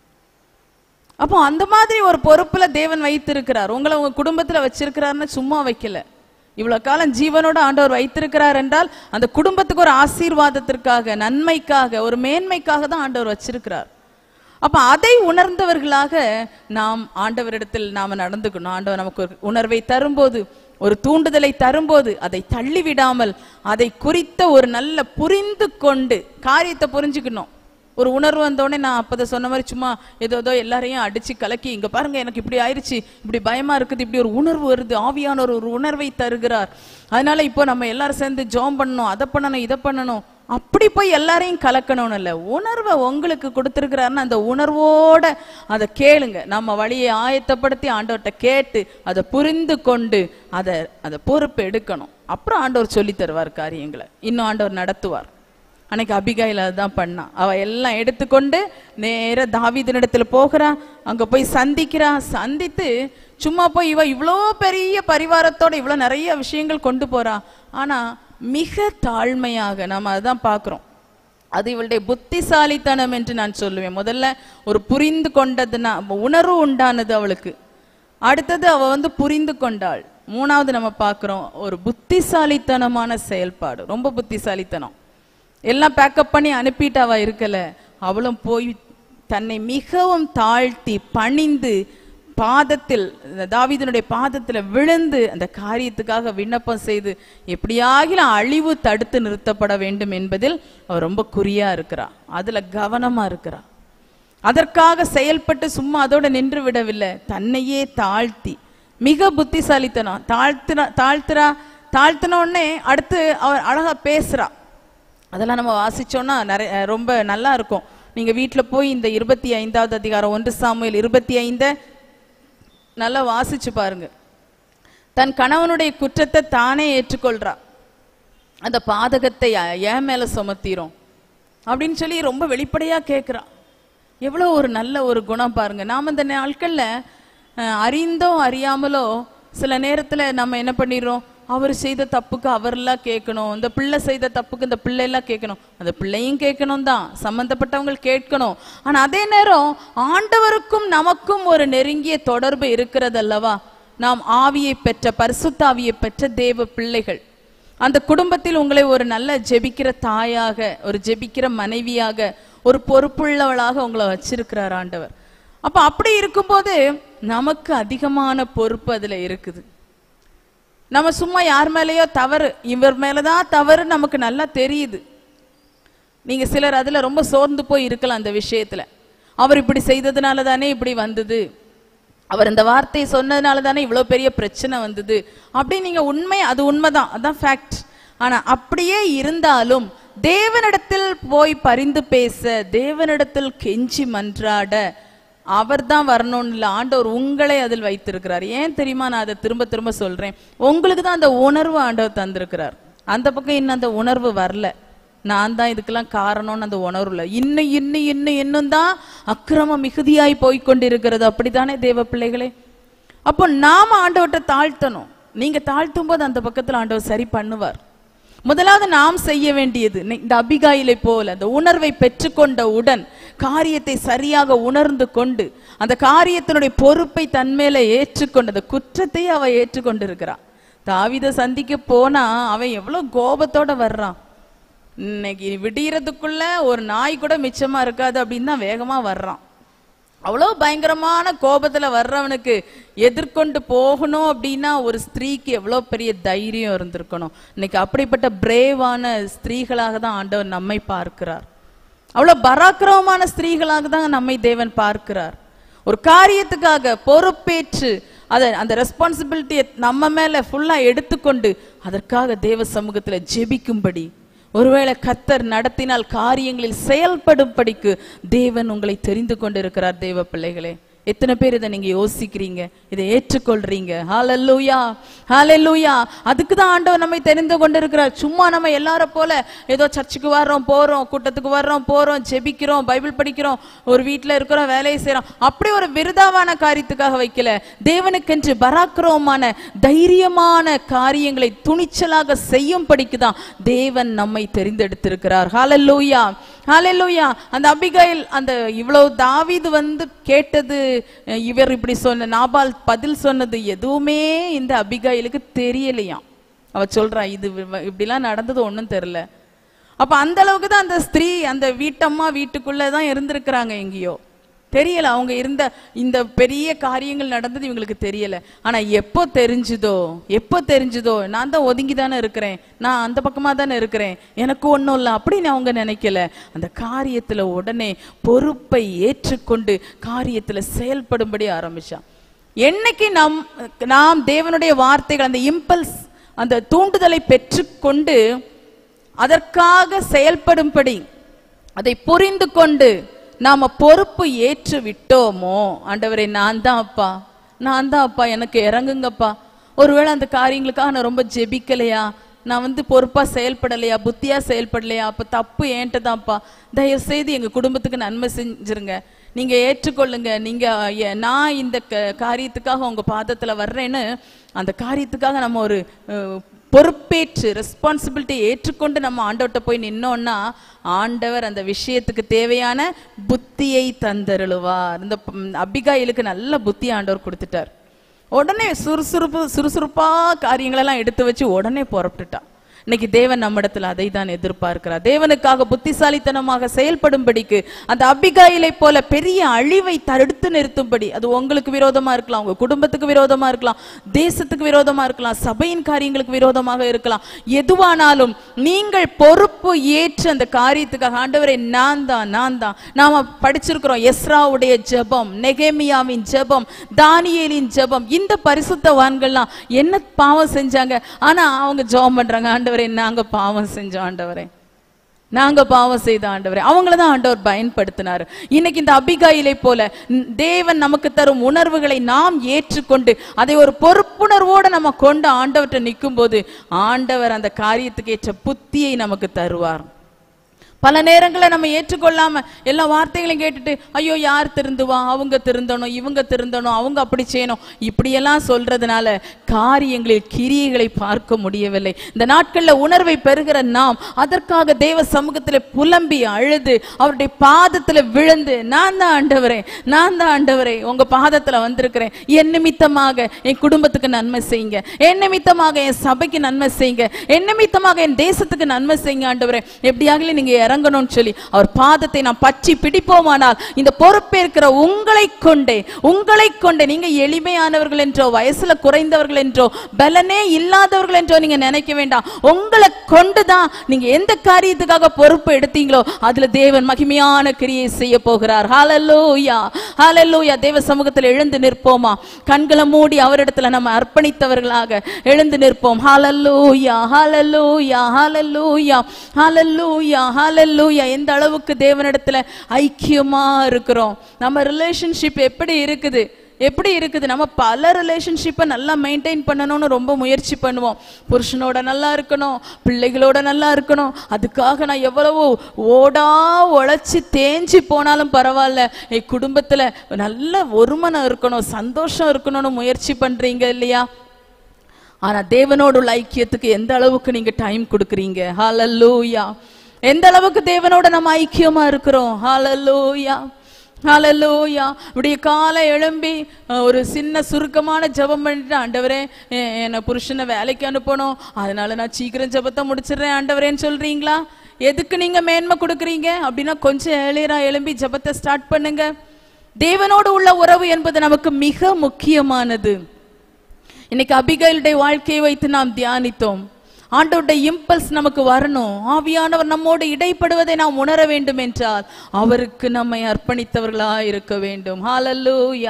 அப்போ அந்த மாதிரி ஒரு பொறுப்புல தேவன் வைத்திருக்கிறார் உங்களை உங்க குடும்பத்துல வச்சிருக்கிறாருன்னு சும்மா வைக்கல இவ்வளவு காலம் ஜீவனோட ஆண்டவர் வைத்திருக்கிறார் என்றால் அந்த குடும்பத்துக்கு ஒரு ஆசீர்வாதத்திற்காக நன்மைக்காக ஒரு மேன்மைக்காக தான் ஆண்டவர் வச்சிருக்கிறார் அப்ப அதை உணர்ந்தவர்களாக நாம் ஆண்டவரிடத்தில் நாம நடந்துக்கணும் ஆண்டவர் நமக்கு ஒரு உணர்வை தரும்போது ஒரு தூண்டுதலை தரும்போது அதை தள்ளி விடாமல் அதை குறித்த ஒரு நல்ல புரிந்து கொண்டு காரியத்தை புரிஞ்சுக்கணும் ஒரு உணர்வு வந்தோடனே நான் அப்பதான் சொன்ன மாதிரி சும்மா ஏதோ ஏதோ எல்லாரையும் அடிச்சு கலக்கி இங்க பாருங்க எனக்கு இப்படி ஆயிருச்சு இப்படி பயமா இருக்குது இப்படி ஒரு உணர்வு வருது ஆவியானவர் ஒரு உணர்வை தருகிறார் அதனால இப்போ நம்ம எல்லாரும் சேர்ந்து ஜோம் பண்ணணும் அதை பண்ணணும் இதை பண்ணணும் அப்படி போய் எல்லாரையும் கலக்கணும்னு இல்லை உணர்வை உங்களுக்கு கொடுத்துருக்கிறாருன்னா அந்த உணர்வோட அதை கேளுங்க நம்ம வழியை ஆயத்தப்படுத்தி ஆண்டவர்கிட்ட கேட்டு அதை புரிந்து கொண்டு அதை அதை பொறுப்பு எடுக்கணும் அப்புறம் ஆண்டவர் சொல்லி தருவார் காரியங்களை இன்னும் ஆண்டவர் நடத்துவார் அன்னைக்கு அபிகாயில் அதுதான் பண்ணா அவ எல்லாம் எடுத்துக்கொண்டு நேர தாவீதினிடத்துல போகிறா அங்க போய் சந்திக்கிறா சந்தித்து சும்மா போய் இவ இவ்வளோ பெரிய பரிவாரத்தோட இவ்வளோ நிறைய விஷயங்கள் கொண்டு போறா ஆனா மிக தாழ்மையாக நம்ம அதான் பார்க்கிறோம் அது இவளுடைய புத்திசாலித்தனம் என்று நான் சொல்லுவேன் முதல்ல ஒரு புரிந்து கொண்டதுன்னா உணர்வு உண்டானது அவளுக்கு அடுத்தது அவ வந்து புரிந்து கொண்டாள் மூணாவது நம்ம பார்க்கிறோம் ஒரு புத்திசாலித்தனமான செயல்பாடு ரொம்ப புத்திசாலித்தனம் எல்லாம் பேக்கப் பண்ணி அனுப்பிட்டு அவ இருக்கல அவளும் போய் தன்னை மிகவும் தாழ்த்தி பணிந்து பாதத்தில் இந்த தாவீதனுடைய பாதத்துல விழுந்து அந்த காரியத்துக்காக விண்ணப்பம் செய்து எப்படியாகிலும் அழிவு தடுத்து நிறுத்தப்பட வேண்டும் என்பதில் அவ ரொம்ப குறியா இருக்கிறா அதுல கவனமா இருக்கிறா அதற்காக செயல்பட்டு சும்மா அதோட நின்று விடவில்லை தன்னையே தாழ்த்தி மிக புத்திசாலித்தனம் தாழ்த்துறா தாழ்த்துறா தாழ்த்தின உடனே அடுத்து அவர் அழகா பேசுறா அதெல்லாம் நம்ம வாசிச்சோம்னா நிறைய ரொம்ப நல்லா இருக்கும் நீங்க வீட்ல போய் இந்த இருபத்தி ஐந்தாவது அதிகாரம் ஒன்று சாமுவேல் இருபத்தி ஐந்த நல்லா வாசிச்சு பாருங்க தன் கணவனுடைய குற்றத்தை தானே ஏற்றுக்கொள்றா அந்த பாதகத்தை அ- என் மேல சுமத்திரும் அப்படின்னு சொல்லி ரொம்ப வெளிப்படையா கேட்கிறா எவ்வளோ ஒரு நல்ல ஒரு குணம் பாருங்க நாம இந்த நாட்கள்ல அஹ், அறிந்தோ அறியாமலோ சில நேரத்துல நம்ம என்ன பண்ணிடுறோம் அவர் செய்த தப்புக்கு அவரெல்லாம் கேட்கணும் இந்த பிள்ளை செய்த தப்புக்கு இந்த பிள்ளை எல்லாம் கேட்கணும் அந்த பிள்ளையும் கேட்கணும் தான் சம்பந்தப்பட்டவங்க கேட்கணும் ஆனா அதே நேரம் ஆண்டவருக்கும் நமக்கும் ஒரு நெருங்கிய தொடர்பு இருக்கிறது அல்லவா நாம் ஆவியை பெற்ற பரிசுத்த ஆவியை பெற்ற தேவ பிள்ளைகள் அந்த குடும்பத்தில் உங்களை ஒரு நல்ல ஜெபிக்கிற தாயாக ஒரு ஜெபிக்கிற மனைவியாக ஒரு பொறுப்புள்ளவளாக உங்களை வச்சிருக்கிறார் ஆண்டவர் அப்ப அப்படி இருக்கும்போது நமக்கு அதிகமான பொறுப்பு அதுல இருக்குது நம்ம சும்மா யார் மேலேயோ தவறு இவர் மேலதான் தவறு நமக்கு நல்லா தெரியுது நீங்க சிலர் அதுல ரொம்ப சோர்ந்து போய் இருக்கலாம் அந்த விஷயத்துல அவர் இப்படி செய்ததுனால தானே இப்படி வந்தது அவர் இந்த வார்த்தையை சொன்னதுனால தானே இவ்வளவு பெரிய பிரச்சனை வந்தது அப்படி நீங்க உண்மை அது உண்மைதான் அதான் ஃபேக்ட் ஆனா அப்படியே இருந்தாலும் தேவனிடத்தில் போய் பரிந்து பேச தேவனிடத்தில் கெஞ்சி மன்றாட அவர்தான் வரணும்னு இல்லை ஆண்டவர் உங்களை அதில் வைத்திருக்கிறார் ஏன் தெரியுமா நான் அதை திரும்ப திரும்ப சொல்றேன் உங்களுக்கு தான் அந்த உணர்வு ஆண்டவர் தந்திருக்கிறார் அந்த பக்கம் இன்னும் அந்த உணர்வு வரல நான் தான் இதுக்கெல்லாம் காரணம்னு அந்த உணர்வுல இன்னும் இன்னும் இன்னும் இன்னும் தான் அக்கிரமம் மிகுதியாய் போய் கொண்டிருக்கிறது அப்படித்தானே தேவ பிள்ளைகளே அப்போ நாம ஆண்டவர்கிட்ட தாழ்த்தணும் நீங்க தாழ்த்தும் போது அந்த பக்கத்துல ஆண்டவர் சரி பண்ணுவார் முதலாவது நாம் செய்ய வேண்டியது நி- இந்த அபிகாயிலை போல அந்த உணர்வை பெற்றுக்கொண்ட உடன் காரியத்தை சரியாக உணர்ந்து கொண்டு அந்த காரியத்தினுடைய பொறுப்பை தன்மேல ஏற்றுக்கொண்டு அந்த குற்றத்தையே அவ ஏற்றுக்கொண்டிருக்கிறான் தாவீதை சந்திக்க போனா அவன் எவ்வளவு கோபத்தோட வர்றான் இன்னைக்கு விடியறதுக்குள்ள ஒரு நாய் கூட மிச்சமா இருக்காது அப்படின்னு தான் வேகமா வர்றான் அவ்வளோ பயங்கரமான கோபத்துல வர்றவனுக்கு எதிர்கொண்டு போகணும் அப்படின்னா ஒரு ஸ்திரீக்கு எவ்வளோ பெரிய தைரியம் இருந்திருக்கணும் இன்னைக்கு அப்படிப்பட்ட பிரேவான ஸ்திரீகளாக தான் ஆண்டவர் நம்மை பார்க்கிறார் அவ்வளோ பராக்கிரமமான ஸ்திரீகளாக தான் நம்மை தேவன் பார்க்கிறார் ஒரு காரியத்துக்காக பொறுப்பேற்று அதை அந்த ரெஸ்பான்சிபிலிட்டியை நம்ம மேல ஃபுல்லா எடுத்துக்கொண்டு அதற்காக தேவ சமூகத்துல ஜெபிக்கும்படி ஒருவேளை கத்தர் நடத்தினால் காரியங்களில் செயல்படும்படிக்கு தேவன் உங்களை தெரிந்து கொண்டிருக்கிறார் தேவ பிள்ளைகளே எத்தனை பேர் இதை நீங்க யோசிக்கிறீங்க இதை ஏற்றுக்கொள்றீங்க ஹalleluya ஹalleluya அதுக்கு தான் ஆண்டவர் நம்மை தெரிந்து கொண்டிருக்கிறார் சும்மா நம்ம எல்லாரும் போல ஏதோ சர்ச்சுக்கு வர்றோம் போறோம் கூட்டத்துக்கு வர்றோம் போறோம் ஜெபிக்கிறோம் பைபிள் படிக்கிறோம் ஒரு வீட்ல இருக்கிறோம் வேலையை செய்றோம் அப்படி ஒரு விருதாவான காரியத்துக்காக வைக்கல தேவனுக்கென்று பராக்கிரமமான தைரியமான காரியங்களை துணிச்சலாக செய்யும்படிக்கு தான் தேவன் நம்மை தெரிந்தெடுத்திருக்கிறார் ஹalleluya ஹalleluya அந்த அபிகைல் அந்த இவ்வளவு தாவீது வந்து கேட்டது அஹ் இவர் இப்படி சொன்ன நாபால் பதில் சொன்னது எதுவுமே இந்த அபிகாயிலுக்கு தெரியலையாம் அவ சொல்றா இது வி- இப்படிலாம் நடந்தது ஒண்ணும் தெரியல அப்ப அந்த அளவுக்கு தான் அந்த ஸ்திரீ அந்த வீட்டம்மா வீட்டுக்குள்ள தான் இருந்திருக்கிறாங்க எங்கேயோ தெரியல அவங்க இருந்த இந்த பெரிய காரியங்கள் நடந்தது இவங்களுக்கு தெரியல ஆனா எப்போ தெரிஞ்சுதோ எப்போ தெரிஞ்சுதோ நான் தான் ஒதுங்கி தானே இருக்கிறேன் நான் அந்த பக்கமா தானே இருக்கிறேன் எனக்கு ஒண்ணும் இல்லை அப்படின்னு அவங்க நினைக்கல அந்த காரியத்துல உடனே பொறுப்பை ஏற்றுக்கொண்டு காரியத்துல செயல்படும்படி ஆரம்பிச்சான் என்னைக்கு நம் நாம் தேவனுடைய வார்த்தைகள் அந்த இம்பல்ஸ் அந்த தூண்டுதலை பெற்றுக்கொண்டு அதற்காக செயல்படும்படி அதை புரிந்து கொண்டு நாம பொறுப்பு ஏற்று விட்டோமோ ஆண்டவரே நான் தான் அப்பா நான் தான் அப்பா எனக்கு இறங்குங்கப்பா ஒருவேளை அந்த காரியங்களுக்காக நான் ரொம்ப ஜெபிக்கலையா நான் வந்து பொறுப்பா செயல்படலையா புத்தியா செயல்படலையா அப்ப தப்பு ஏன்ட்டு தான்ப்பா தயவு செய்து எங்க குடும்பத்துக்கு நன்மை செஞ்சிருங்க நீங்க ஏற்றுக்கொள்ளுங்க நீங்க எ- நான் இந்த க- காரியத்துக்காக உங்க பாதத்துல வர்றேன்னு அந்த காரியத்துக்காக நம்ம ஒரு அஹ், பொறுப்பேற்று ரெஸ்பான்சிபிலிட்டி ஏற்றுக்கொண்டு நம்ம ஆண்டவர்கிட்ட போய் நின்னோம்னா ஆண்டவர் அந்த விஷயத்துக்கு தேவையான புத்தியை தந்தருளுவார் இந்த ம், அபிகாயிலுக்கு நல்ல புத்தி ஆண்டவர் கொடுத்துட்டார் உடனே சுறுசுறுப்பு சுறுசுறுப்பா காரியங்களெல்லாம் எடுத்து வச்சு உடனே புறப்பட்டுட்டான் இன்னைக்கு தேவன் நம்மிடத்துல அதை தான் எதிர்பார்க்கிறார் தேவனுக்காக புத்திசாலித்தனமாக செயல்படும்படிக்கு அந்த அபிகாயிலை போல பெரிய அழிவை தடுத்து நிறுத்தும்படி அது உங்களுக்கு விரோதமா இருக்கலாம் உங்க குடும்பத்துக்கு விரோதமா இருக்கலாம் தேசத்துக்கு விரோதமா இருக்கலாம் சபையின் காரியங்களுக்கு விரோதமாக இருக்கலாம் எதுவானாலும் நீங்கள் பொறுப்பு ஏற்று அந்த காரியத்துக்காக ஆண்டவரே நான் தான் நான் தான் நாம படிச்சிருக்கிறோம் எஸ்ராவுடைய ஜெபம் நெகேமியாவின் ஜெபம் தானியேலின் ஜெபம் இந்த பரிசுத்தவான்கள்லாம் என்ன பாவம் செஞ்சாங்க ஆனா அவங்க ஜெபம் பண்றாங்க ஆண்டவரே நாங்க பாவம் செஞ்சோம் ஆண்டவரே நாங்க பாவம் செய்த ஆண்டவரே அவங்கள தான் ஆண்டவர் பயன்படுத்தினார் இன்னைக்கு இந்த அபிகாயிலை போல ந- தேவன் நமக்கு தரும் உணர்வுகளை நாம் ஏற்றுக்கொண்டு அதை ஒரு பொறுப்புணர்வோடு நம்ம கொண்டு ஆண்டவர்கிட்ட நிற்கும் போது ஆண்டவர் அந்த காரியத்துக்கு ஏற்ற புத்தியை நமக்கு தருவார் பல நேரங்களில் நம்ம ஏற்றுக்கொள்ளாம எல்லா வார்த்தைகளையும் கேட்டுட்டு ஐயோ யார் திருந்துவா அவங்க திருந்தணும் இவங்க திருந்தணும் அவங்க அப்படி செய்யணும் இப்படியெல்லாம் சொல்றதுனால காரியங்களில் கிரியைகளை பார்க்க முடியவில்லை இந்த நாட்கள்ல உணர்வை பெறுகிற நாம் அதற்காக தேவ சமூகத்துல புலம்பி அழுது அவருடைய பாதத்துல விழுந்து நான் தான் ஆண்டவரே நான் தான் ஆண்டவரே உங்க பாதத்துல வந்திருக்கிறேன் என் நிமித்தமாக என் குடும்பத்துக்கு நன்மை செய்யுங்க என் நிமித்தமாக என் சபைக்கு நன்மை செய்யுங்க என் நிமித்தமாக என் தேசத்துக்கு நன்மை செய்யுங்க ஆண்டவரே எப்படியாக நீங்க இறங்கணும்னு சொல்லி அவர் பாதத்தை நாம் பற்றி பிடிப்போமானால் இந்த பொறுப்பேற்கிற உங்களை கொண்டே உங்களை கொண்டே நீங்க எளிமையானவர்கள் என்றோ வயசுல குறைந்தவர்கள் என்றோ பலனே இல்லாதவர்கள் என்றோ நீங்க நினைக்க வேண்டாம் உங்களை கொண்டுதான் நீங்க எந்த காரியத்துக்காக பொறுப்பு எடுத்தீங்களோ அதுல தேவன் மகிமையான கிரியை செய்ய போகிறார் ஹalleluya ஹalleluya தேவ சமூகத்தில் எழுந்து நிற்போமா கண்களை மூடி அவரிடத்துல நம்ம அர்ப்பணித்தவர்களாக எழுந்து நிற்போம் ஹalleluya ஹalleluya ஹalleluya ஹalleluya ஹalleluya எந்த அளவுக்கு தேவனிடத்துல ஐக்கியமா இருக்கிறோம் நம்ம ரிலேஷன்ஷிப் எப்படி இருக்குது எப்படி இருக்குது நம்ம பல ரிலேஷன்ஷிப்பை நல்லா மெயின்டைன் பண்ணணும்னு ரொம்ப முயற்சி பண்ணுவோம் புருஷனோட நல்லா இருக்கணும் பிள்ளைகளோட நல்லா இருக்கணும் அதுக்காக நான் எவ்வளவோ ஓடா உழைச்சி தேஞ்சி போனாலும் பரவாயில்ல என் குடும்பத்துல நல்ல ஒருமனம் இருக்கணும் சந்தோஷம் இருக்கணும்னு முயற்சி பண்றீங்க இல்லையா ஆனா தேவனோடு உள்ள ஐக்கியத்துக்கு எந்த அளவுக்கு நீங்க டைம் கொடுக்குறீங்க ஹalleluya எந்த அளவுக்கு தேவனோட நம்ம ஐக்கியமா இருக்கிறோம் ஹalleluya ஹalleluya இப்படி காலை எழும்பி அஹ், ஒரு சின்ன சுருக்கமான ஜெபம் பண்ணிட்டு ஆண்டவரே எ- என்னை புருஷனை வேலைக்கு அனுப்பணும் அதனால நான் சீக்கிரம் ஜெபத்தை முடிச்சிடுறேன் ஆண்டவரேன்னு சொல்றீங்களா எதுக்கு நீங்க மேன்மை கொடுக்குறீங்க அப்படின்னா கொஞ்சம் ஏழியரா எழும்பி ஜெபத்தை ஸ்டார்ட் பண்ணுங்க தேவனோடு உள்ள உறவு என்பது நமக்கு மிக முக்கியமானது இன்னைக்கு அபிகைலுடைய வாழ்க்கையை வைத்து நாம் தியானித்தோம் ஆண்டவருடைய இம்பல்ஸ் நமக்கு வரணும் ஆவியானவர் நம்மோடு இடைப்படுவதை நாம் உணர வேண்டும் என்றால் அவருக்கு நம்மை அர்ப்பணித்தவர்களா இருக்க வேண்டும் ஹalleluya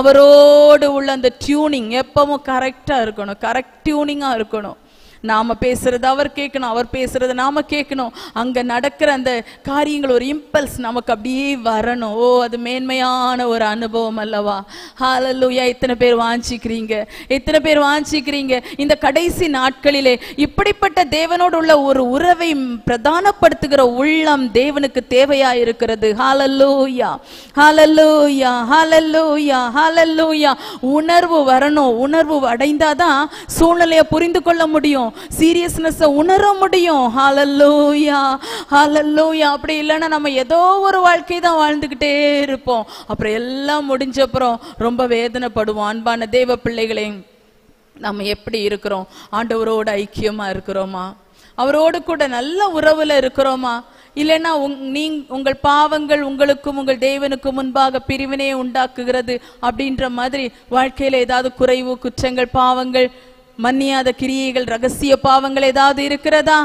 அவரோடு உள்ள அந்த டியூனிங் எப்பவும் கரெக்டா இருக்கணும் கரெக்ட் டியூனிங்கா இருக்கணும் நாம பேசுறது அவர் கேட்கணும் அவர் பேசுறது நாம கேட்கணும் அங்க நடக்கிற அந்த காரியங்கள் ஒரு இம்பல்ஸ் நமக்கு அப்படியே வரணும் ஓ அது மேன்மையான ஒரு அனுபவம் அல்லவா ஹalleluya இத்தனை பேர் வாஞ்சிக்கிறீங்க இத்தனை பேர் வாஞ்சிக்கிறீங்க இந்த கடைசி நாட்களிலே இப்படிப்பட்ட தேவனோடு உள்ள ஒரு உறவை பிரதானப்படுத்துகிற உள்ளம் தேவனுக்கு தேவையா இருக்கிறது ஹalleluya ஹalleluya ஹalleluya ஹalleluya உணர்வு வரணும் உணர்வு அடைந்தாதான் சூழ்நிலையை புரிந்து கொள்ள முடியும் சீரியஸ்னஸ் உணர முடியும் ஹalleluya ஹalleluya அப்படி இல்லைன்னா நம்ம ஏதோ ஒரு வாழ்க்கை தான் வாழ்ந்துகிட்டே இருப்போம் அப்புறம் எல்லாம் முடிஞ்ச அப்புறம் ரொம்ப வேதனைப்படுவோம் அன்பான தேவ பிள்ளைகளே நம்ம எப்படி இருக்கிறோம் ஆண்டவரோட ஐக்கியமா இருக்கிறோமா அவரோடு கூட நல்ல உறவுல இருக்கிறோமா இல்லைன்னா உங் நீங் உங்கள் பாவங்கள் உங்களுக்கும் உங்கள் தேவனுக்கும் முன்பாக பிரிவினையை உண்டாக்குகிறது அப்படின்ற மாதிரி வாழ்க்கையில ஏதாவது குறைவு குற்றங்கள் பாவங்கள் மன்னியாத கிரியைகள் ரகசிய பாவங்கள் ஏதாவது இருக்கிறதா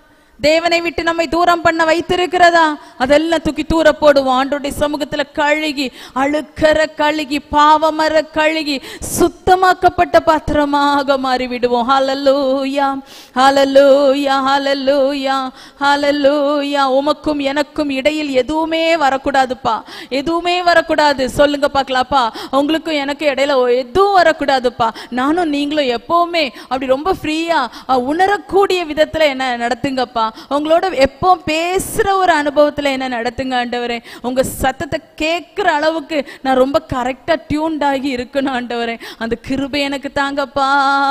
தேவனை விட்டு நம்மை தூரம் பண்ண வைத்திருக்கிறதா அதெல்லாம் தூக்கி தூர போடுவோம் ஆண்டோடைய சமூகத்துல கழுகி அழுக்கற கழுகி பாவமர கழுகி சுத்தமாக்கப்பட்ட பாத்திரமாக மாறி விடுவோம் ஹalleluya ஹalleluya ஹalleluya ஹalleluya உமக்கும் எனக்கும் இடையில் எதுவுமே வரக்கூடாதுப்பா எதுவுமே வரக்கூடாது சொல்லுங்க பார்க்கலாப்பா உங்களுக்கும் எனக்கு இடையில எதுவும் வரக்கூடாதுப்பா நானும் நீங்களும் எப்பவுமே அப்படி ரொம்ப ஃப்ரீயா உணரக்கூடிய விதத்துல என்ன நடத்துங்கப்பா உங்களோட எப்போ பேசுற ஒரு அனுபவத்துல என்ன நடத்துங்க ஆண்டவரே உங்க சத்தத்தை கேட்கிற அளவுக்கு நான் ரொம்ப கரெக்டா டியூன்ட் ஆகி இருக்கணும் ஆண்டவரே அந்த கிருபை எனக்கு தாங்கப்பா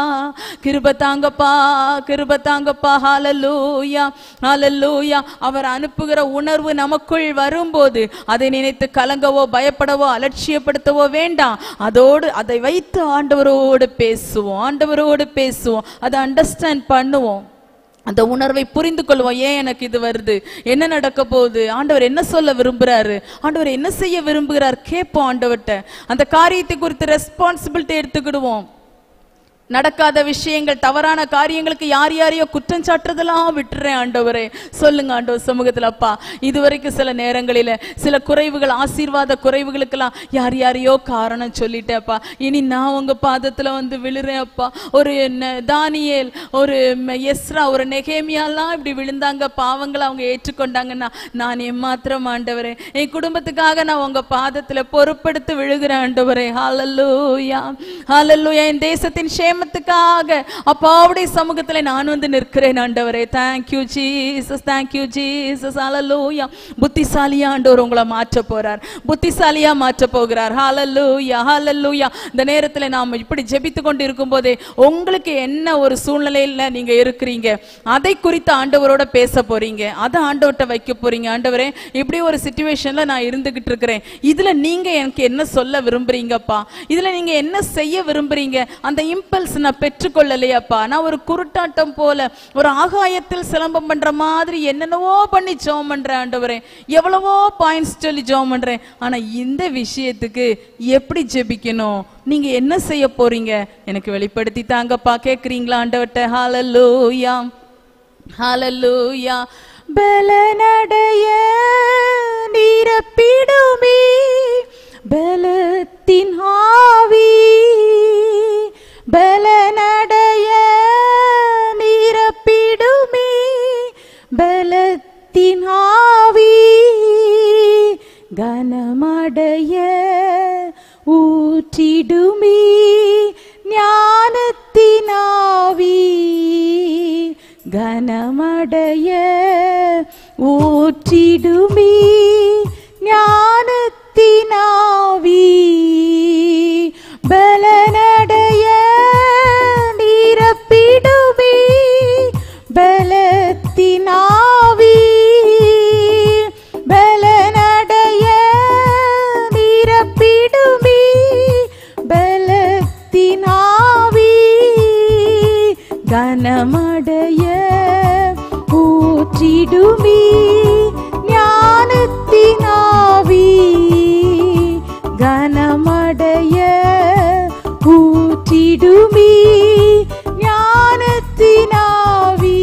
கிருபை தாங்கப்பா கிருபை தாங்கப்பா ஹalleluya ஹalleluya அவர் அனுப்புகிற உணர்வு நமக்குள் வரும்போது அதை நினைத்து கலங்கவோ பயப்படவோ அலட்சியப்படுத்தவோ வேண்டாம் அதோடு அதை வைத்து ஆண்டவரோடு பேசுவோம் ஆண்டவரோடு பேசுவோம் அதை அண்டர்ஸ்டாண்ட் பண்ணுவோம் அந்த உணர்வை புரிந்து கொள்வோம் ஏன் எனக்கு இது வருது என்ன நடக்க போகுது ஆண்டவர் என்ன சொல்ல விரும்புறாரு ஆண்டவர் என்ன செய்ய விரும்புகிறார் கேட்போம் ஆண்டவர்கிட்ட அந்த காரியத்தை குறித்து ரெஸ்பான்சிபிலிட்டி எடுத்துக்கிடுவோம் நடக்காத விஷயங்கள் தவறான காரியங்களுக்கு யார் யாரையோ குற்றம் சாட்டுறதெல்லாம் விட்டுறேன் ஆண்டவரே சொல்லுங்க ஆண்டவர் சமூகத்துல அப்பா இதுவரைக்கும் சில நேரங்களில சில குறைவுகள் ஆசீர்வாத குறைவுகளுக்கெல்லாம் யார் யாரையோ காரணம் சொல்லிட்டேன்ப்பா இனி நான் உங்க பாதத்துல வந்து விழுறேன் அப்பா ஒரு ந- தானியேல் ஒரு ம- எஸ்ரா ஒரு நெகேமியாலாம் இப்படி விழுந்தாங்க பாவங்களை அவங்க ஏற்றுக்கொண்டாங்கன்னா நான் ஏமாத்திரம் ஆண்டவரே என் குடும்பத்துக்காக நான் உங்க பாதத்துல பொறுப்பெடுத்து விழுகிறேன் ஆண்டவரே ஹalleluya ஹalleluya என் தேசத்தின் சேமத்துக்காக அப்பாவுடைய சமூகத்துல நான் வந்து நிற்கிறேன் ஆண்டவரே thank you jesus thank you jesus ஹalleluya புத்திசாலியா ஆண்டவர் உங்களை மாற்ற போறார் புத்திசாலியா மாற்ற போகிறார் ஹalleluya ஹalleluya இந்த நேரத்துல நாம இப்படி ஜெபித்து கொண்டு இருக்கும்போதே உங்களுக்கு என்ன ஒரு சூழ்நிலையில நீங்க இருக்கிறீங்க அதை குறித்து ஆண்டவரோட பேச போறீங்க அதை ஆண்டவர்கிட்ட வைக்க போறீங்க ஆண்டவரே இப்படி ஒரு சுச்சுவேஷன்ல நான் இருந்துகிட்டு இருக்கிறேன் இதுல நீங்க எனக்கு என்ன சொல்ல விரும்புறீங்கப்பா இதுல நீங்க என்ன செய்ய விரும்புறீங்க அந்த இம்பல்ஸ் நான் பெற்றுக்கொள்ளலையாப்பா நான் ஒரு குருட்டாட்டம் போல ஒரு ஆகாயத்தில் சிலம்பம் பண்ற மாதிரி என்னென்னவோ பண்ணி ஜெபம் பண்றேன் ஆண்டவரே எவ்வளவோ பாயிண்ட்ஸ் சொல்லி ஜெபம் பண்றேன் ஆனா இந்த விஷயத்துக்கு எப்படி ஜெபிக்கணும் நீங்க என்ன செய்ய போறீங்க எனக்கு வெளிப்படுத்தி தாங்கப்பா கேக்குறீங்களா ஆண்டவர்கிட்ட ஹalleluya ஹalleluya பலனடைய நிரப்பிடுமே பலத்தின் ஆவி பலனடைய நிரப்பிடுமே பலத்தின் ஆவி கனமடைய ஊற்றிடுமே ஊற்றிடுமே ஞானத்தினாவி பலனடைய நிரப்பிடுமே பலத்தினாவி பலனடைய நிரப்பிடுமே பலத்தினாவி கனமடைய ஊற்றிடுமே ஞானத்தினாவி கனமடைய ஊற்றிடுமே ஞானத்தினாவி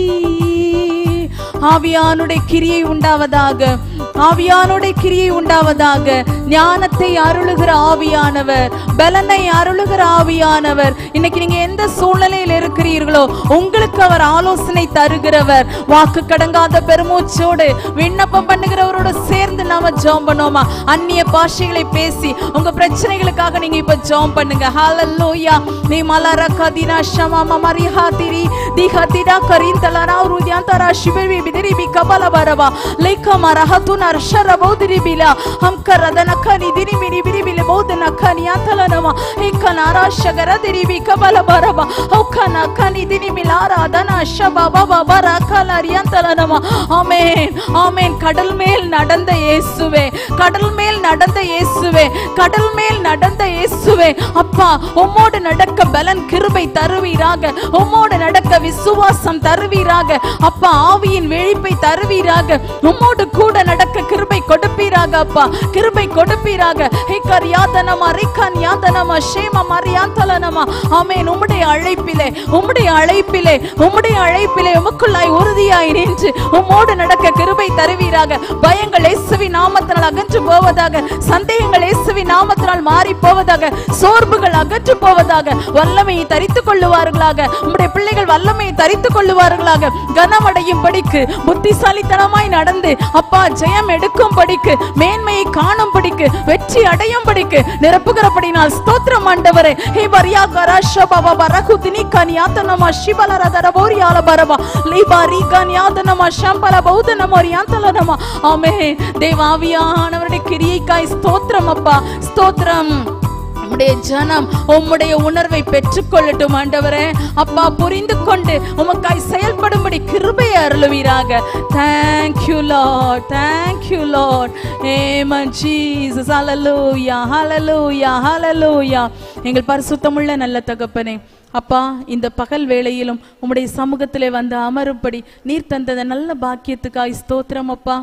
ஆவியானுடைய கிரியை உண்டாவதாக ஆவியானுடைய கிரியை உண்டாவதாக ஞானத்தை அருளுகிற ஆவியானவர் பலனை அருளுகிற ஆவியானவர் இன்னைக்கு நீங்க எந்த சூழ்நிலையில் இருக்கிறீர்களோ உங்களுக்கு அவர் ஆலோசனை தருகிறவர் வாக்கு கடங்காத பெருமூச்சோடு விண்ணப்பம் பண்ணுகிறவரோட சேர்ந்து நாம ஜெபம் பண்ணுவோமா அந்நிய பாஷைகளை பேசி உங்க பிரச்சனைகளுக்காக நீங்க இப்ப ஜெபம் பண்ணுங்க ஹalleluya நீ மலர கதினா ஷமம மரிஹாதிரி திஹதிடா கரிந்தலனா ருத்யாந்தரா ಶಿಬಿವಿ ಬಿದಿರಿಬಿ ಕಬಲ ಬರವ ಲೇಖ ಮರಹತು ನರ್ಷರ ಬಹುದಿರಿ ಬಿಲ ಹಂಕ ರದನ ಖನಿ ದಿರಿ ಮಿರಿ ಬಿರಿ ಬಿಲೆ ಬಹುದನ ಖನಿ ಅಂತಲನವ ಏಕ ನಾರಾಶಗರ ದಿರಿಬಿ ಕಬಲ ಬರವ ಹೌಕನ ಖನಿ ದಿರಿ ಮಿಲಾರ ದನ ಶಬ ಬಬ ಬರ ಕಲರಿ ಅಂತಲನವ ஆமென் ஆமென் கடல் மேல் நடந்த இயேசுவே கடல் மேல் நடந்த இயேசுவே கடல் மேல் நடந்த இயேசுவே அப்பா உம்மோடு நடக்க பலன் கிருபை தருவீராக உம்மோடு நடக்க விசுவாசம் தருவீராக அப்பா ஆவியின் விழிப்பை தருவீராக உம்மோடு கூட நடக்க கிருபை கொடுப்பீராக அப்பா கிருபை கொடுப்பீராக ஹேக்கர் யாதனமா ரிக்கன் யாதனமா ஷேம மரியாந்தலனமா ஆமென் உம்முடைய அழைப்பிலே உம்முடைய அழைப்பிலே உம்முடைய அழைப்பிலே உமக்குள்ளாய் உறுதியாய் நின்று உம்மோடு நடக்க கிருபை தருவீராக பயங்கள் இயேசுவின் நாமத்தினால் அகன்று போவதாக சந்தேகங்கள் இயேசுவின் நாமத்தினால் மாறி போவதாக சோர்வுகள் அகற்று போவதாக வல்லமையை தரித்துக் கொள்ளுவார்களாக உம்முடைய பிள்ளைகள் வல்லமையை தரித்துக் கொள்ளுவார்களாக கனமடையும் படிக்கு புத்திசாலித்தனமாய் நடந்து அப்பா ஜெயம் எடுக்கும் படிக்கு மேன்மையை காணும் படிக்கு வெற்றி அடையும் படிக்கு நிரப்புகிறபடினால் ஸ்தோத்திரம் ஆண்டவரே ஹே பரியா கராஷ பாபா பரகு தினி கனியாத்தனமா ಶಿಬಲರ ದರಬೋರಿಯಾಲ ಬರವ ಲಿಬಾರಿ கன்யாதனமா ஷம்பல பௌதனமா ரியாந்தலனமா ஆமே தேவாவியானவருடைய கிரியைக்காய் ஸ்தோத்திரம் அப்பா ஸ்தோத்திரம் உம்முடைய ஜனம் உம்முடைய உணர்வை பெற்றுக்கொள்ளட்டும் ஆண்டவரே அப்பா புரிந்து கொண்டு உமக்காய் செயல்படும்படி கிருபையை அருளுவீராக thank you Lord thank you Lord amen Jesus hallelujah hallelujah hallelujah எங்கள் பரிசுத்தமுள்ள நல்ல தகப்பனே அப்பா இந்த பகல் வேளையிலும் உம்முடைய சமூகத்திலே வந்து அமரும்படி நீர் தந்தத நல்ல பாக்கியத்துக்காய் ஸ்தோத்திரம் அப்பா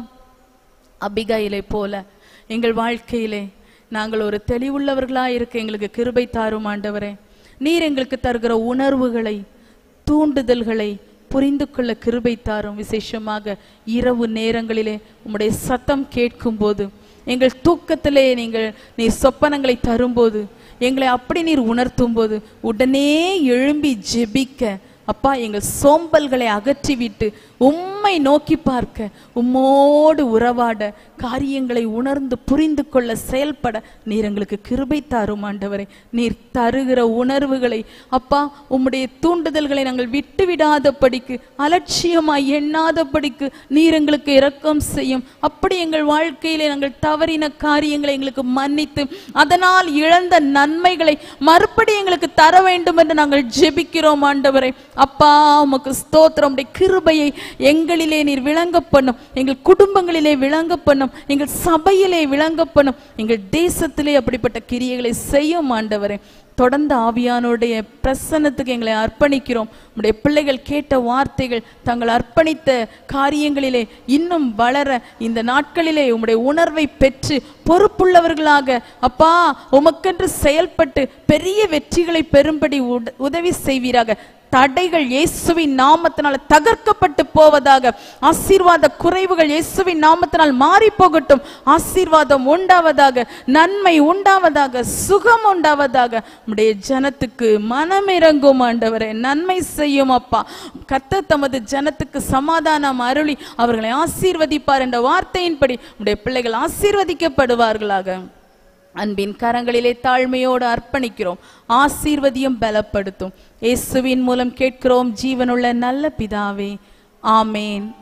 அபிகாயிலை போல எங்கள் வாழ்க்கையிலே நாங்கள் ஒரு தெளிவுள்ளவர்களாய் இருக்க எங்களுக்கு கிருபை தாரும் ஆண்டவரே நீர் எங்களுக்கு தருகிற உணர்வுகளை தூண்டுதல்களை புரிந்து கொள்ள கிருபை தாரும் விசேஷமாக இரவு நேரங்களிலே உம்முடைய சத்தம் கேட்கும்போது எங்கள் தூக்கத்திலே நீங்கள் நீர் சொப்பனங்களை தரும்போது எங்களை அப்படி நீர் உணர்த்தும் போது உடனே எழும்பி ஜெபிக்க அப்பா எங்கள் சோம்பல்களை அகற்றிவிட்டு உம்மை நோக்கி பார்க்க உம்மோடு உறவாட காரியங்களை உணர்ந்து புரிந்து கொள்ள செயல்பட நீர் எங்களுக்கு கிருபை தாரும் ஆண்டவரே நீர் தருகிற உணர்வுகளை அப்பா உம்முடைய தூண்டுதல்களை நாங்கள் விட்டு விடாதபடிக்கு அலட்சியமாய் எண்ணாதபடிக்கு நீர் எங்களுக்கு இரக்கம் செய்யும் அப்படி எங்கள் வாழ்க்கையிலே நாங்கள் தவறின காரியங்களை எங்களுக்கு மன்னித்து அதனால் இழந்த நன்மைகளை மறுபடி எங்களுக்கு தர வேண்டும் என்று நாங்கள் ஜெபிக்கிறோம் ஆண்டவரே அப்பா உமக்கு ஸ்தோத்திரம் உம்முடைய கிருபையை எங்களிலே நீர் விளங்க பண்ணும் எங்கள் குடும்பங்களிலே விளங்க பண்ணும் எங்கள் சபையிலே விளங்க பண்ணும் எங்கள் தேசத்திலே அப்படிப்பட்ட கிரியைகளை செய்யும் ஆண்டவரே தொடர்ந்து ஆவியானுடைய பிரசன்னத்துக்கு எங்களை அர்ப்பணிக்கிறோம் உடைய பிள்ளைகள் கேட்ட வார்த்தைகள் தங்கள் அர்ப்பணித்த காரியங்களிலே இன்னும் வளர இந்த நாட்களிலே உம்முடைய உணர்வை பெற்று பொறுப்புள்ளவர்களாக அப்பா உமக்கென்று செயல்பட்டு பெரிய வெற்றிகளை பெறும்படி உத- உதவி செய்வீராக தடைகள் இயேசுவின் நாமத்தினால் தகர்க்கப்பட்டு போவதாக ஆசீர்வாத குறைவுகள் இயேசுவின் நாமத்தினால் மாறி போகட்டும் ஆசீர்வாதம் உண்டாவதாக நன்மை உண்டாவதாக சுகம் உண்டாவதாக உம்முடைய ஜனத்துக்கு மனமிறங்கும் ஆண்டவரே நன்மை செய்யும் அப்பா கர்த்தர் தமது ஜனத்துக்கு சமாதானம் அருளி அவர்களை ஆசீர்வதிப்பார் என்ற வார்த்தையின்படி உம்முடைய பிள்ளைகள் ஆசீர்வதிக்கப்படுவார்களாக அன்பின் கரங்களிலே தாழ்மையோடு அர்ப்பணிக்கிறோம் ஆசீர்வதியும் பலப்படுத்தும் இயேசுவின் மூலம் கேட்கிறோம் ஜீவனுள்ள நல்ல பிதாவே ஆமேன்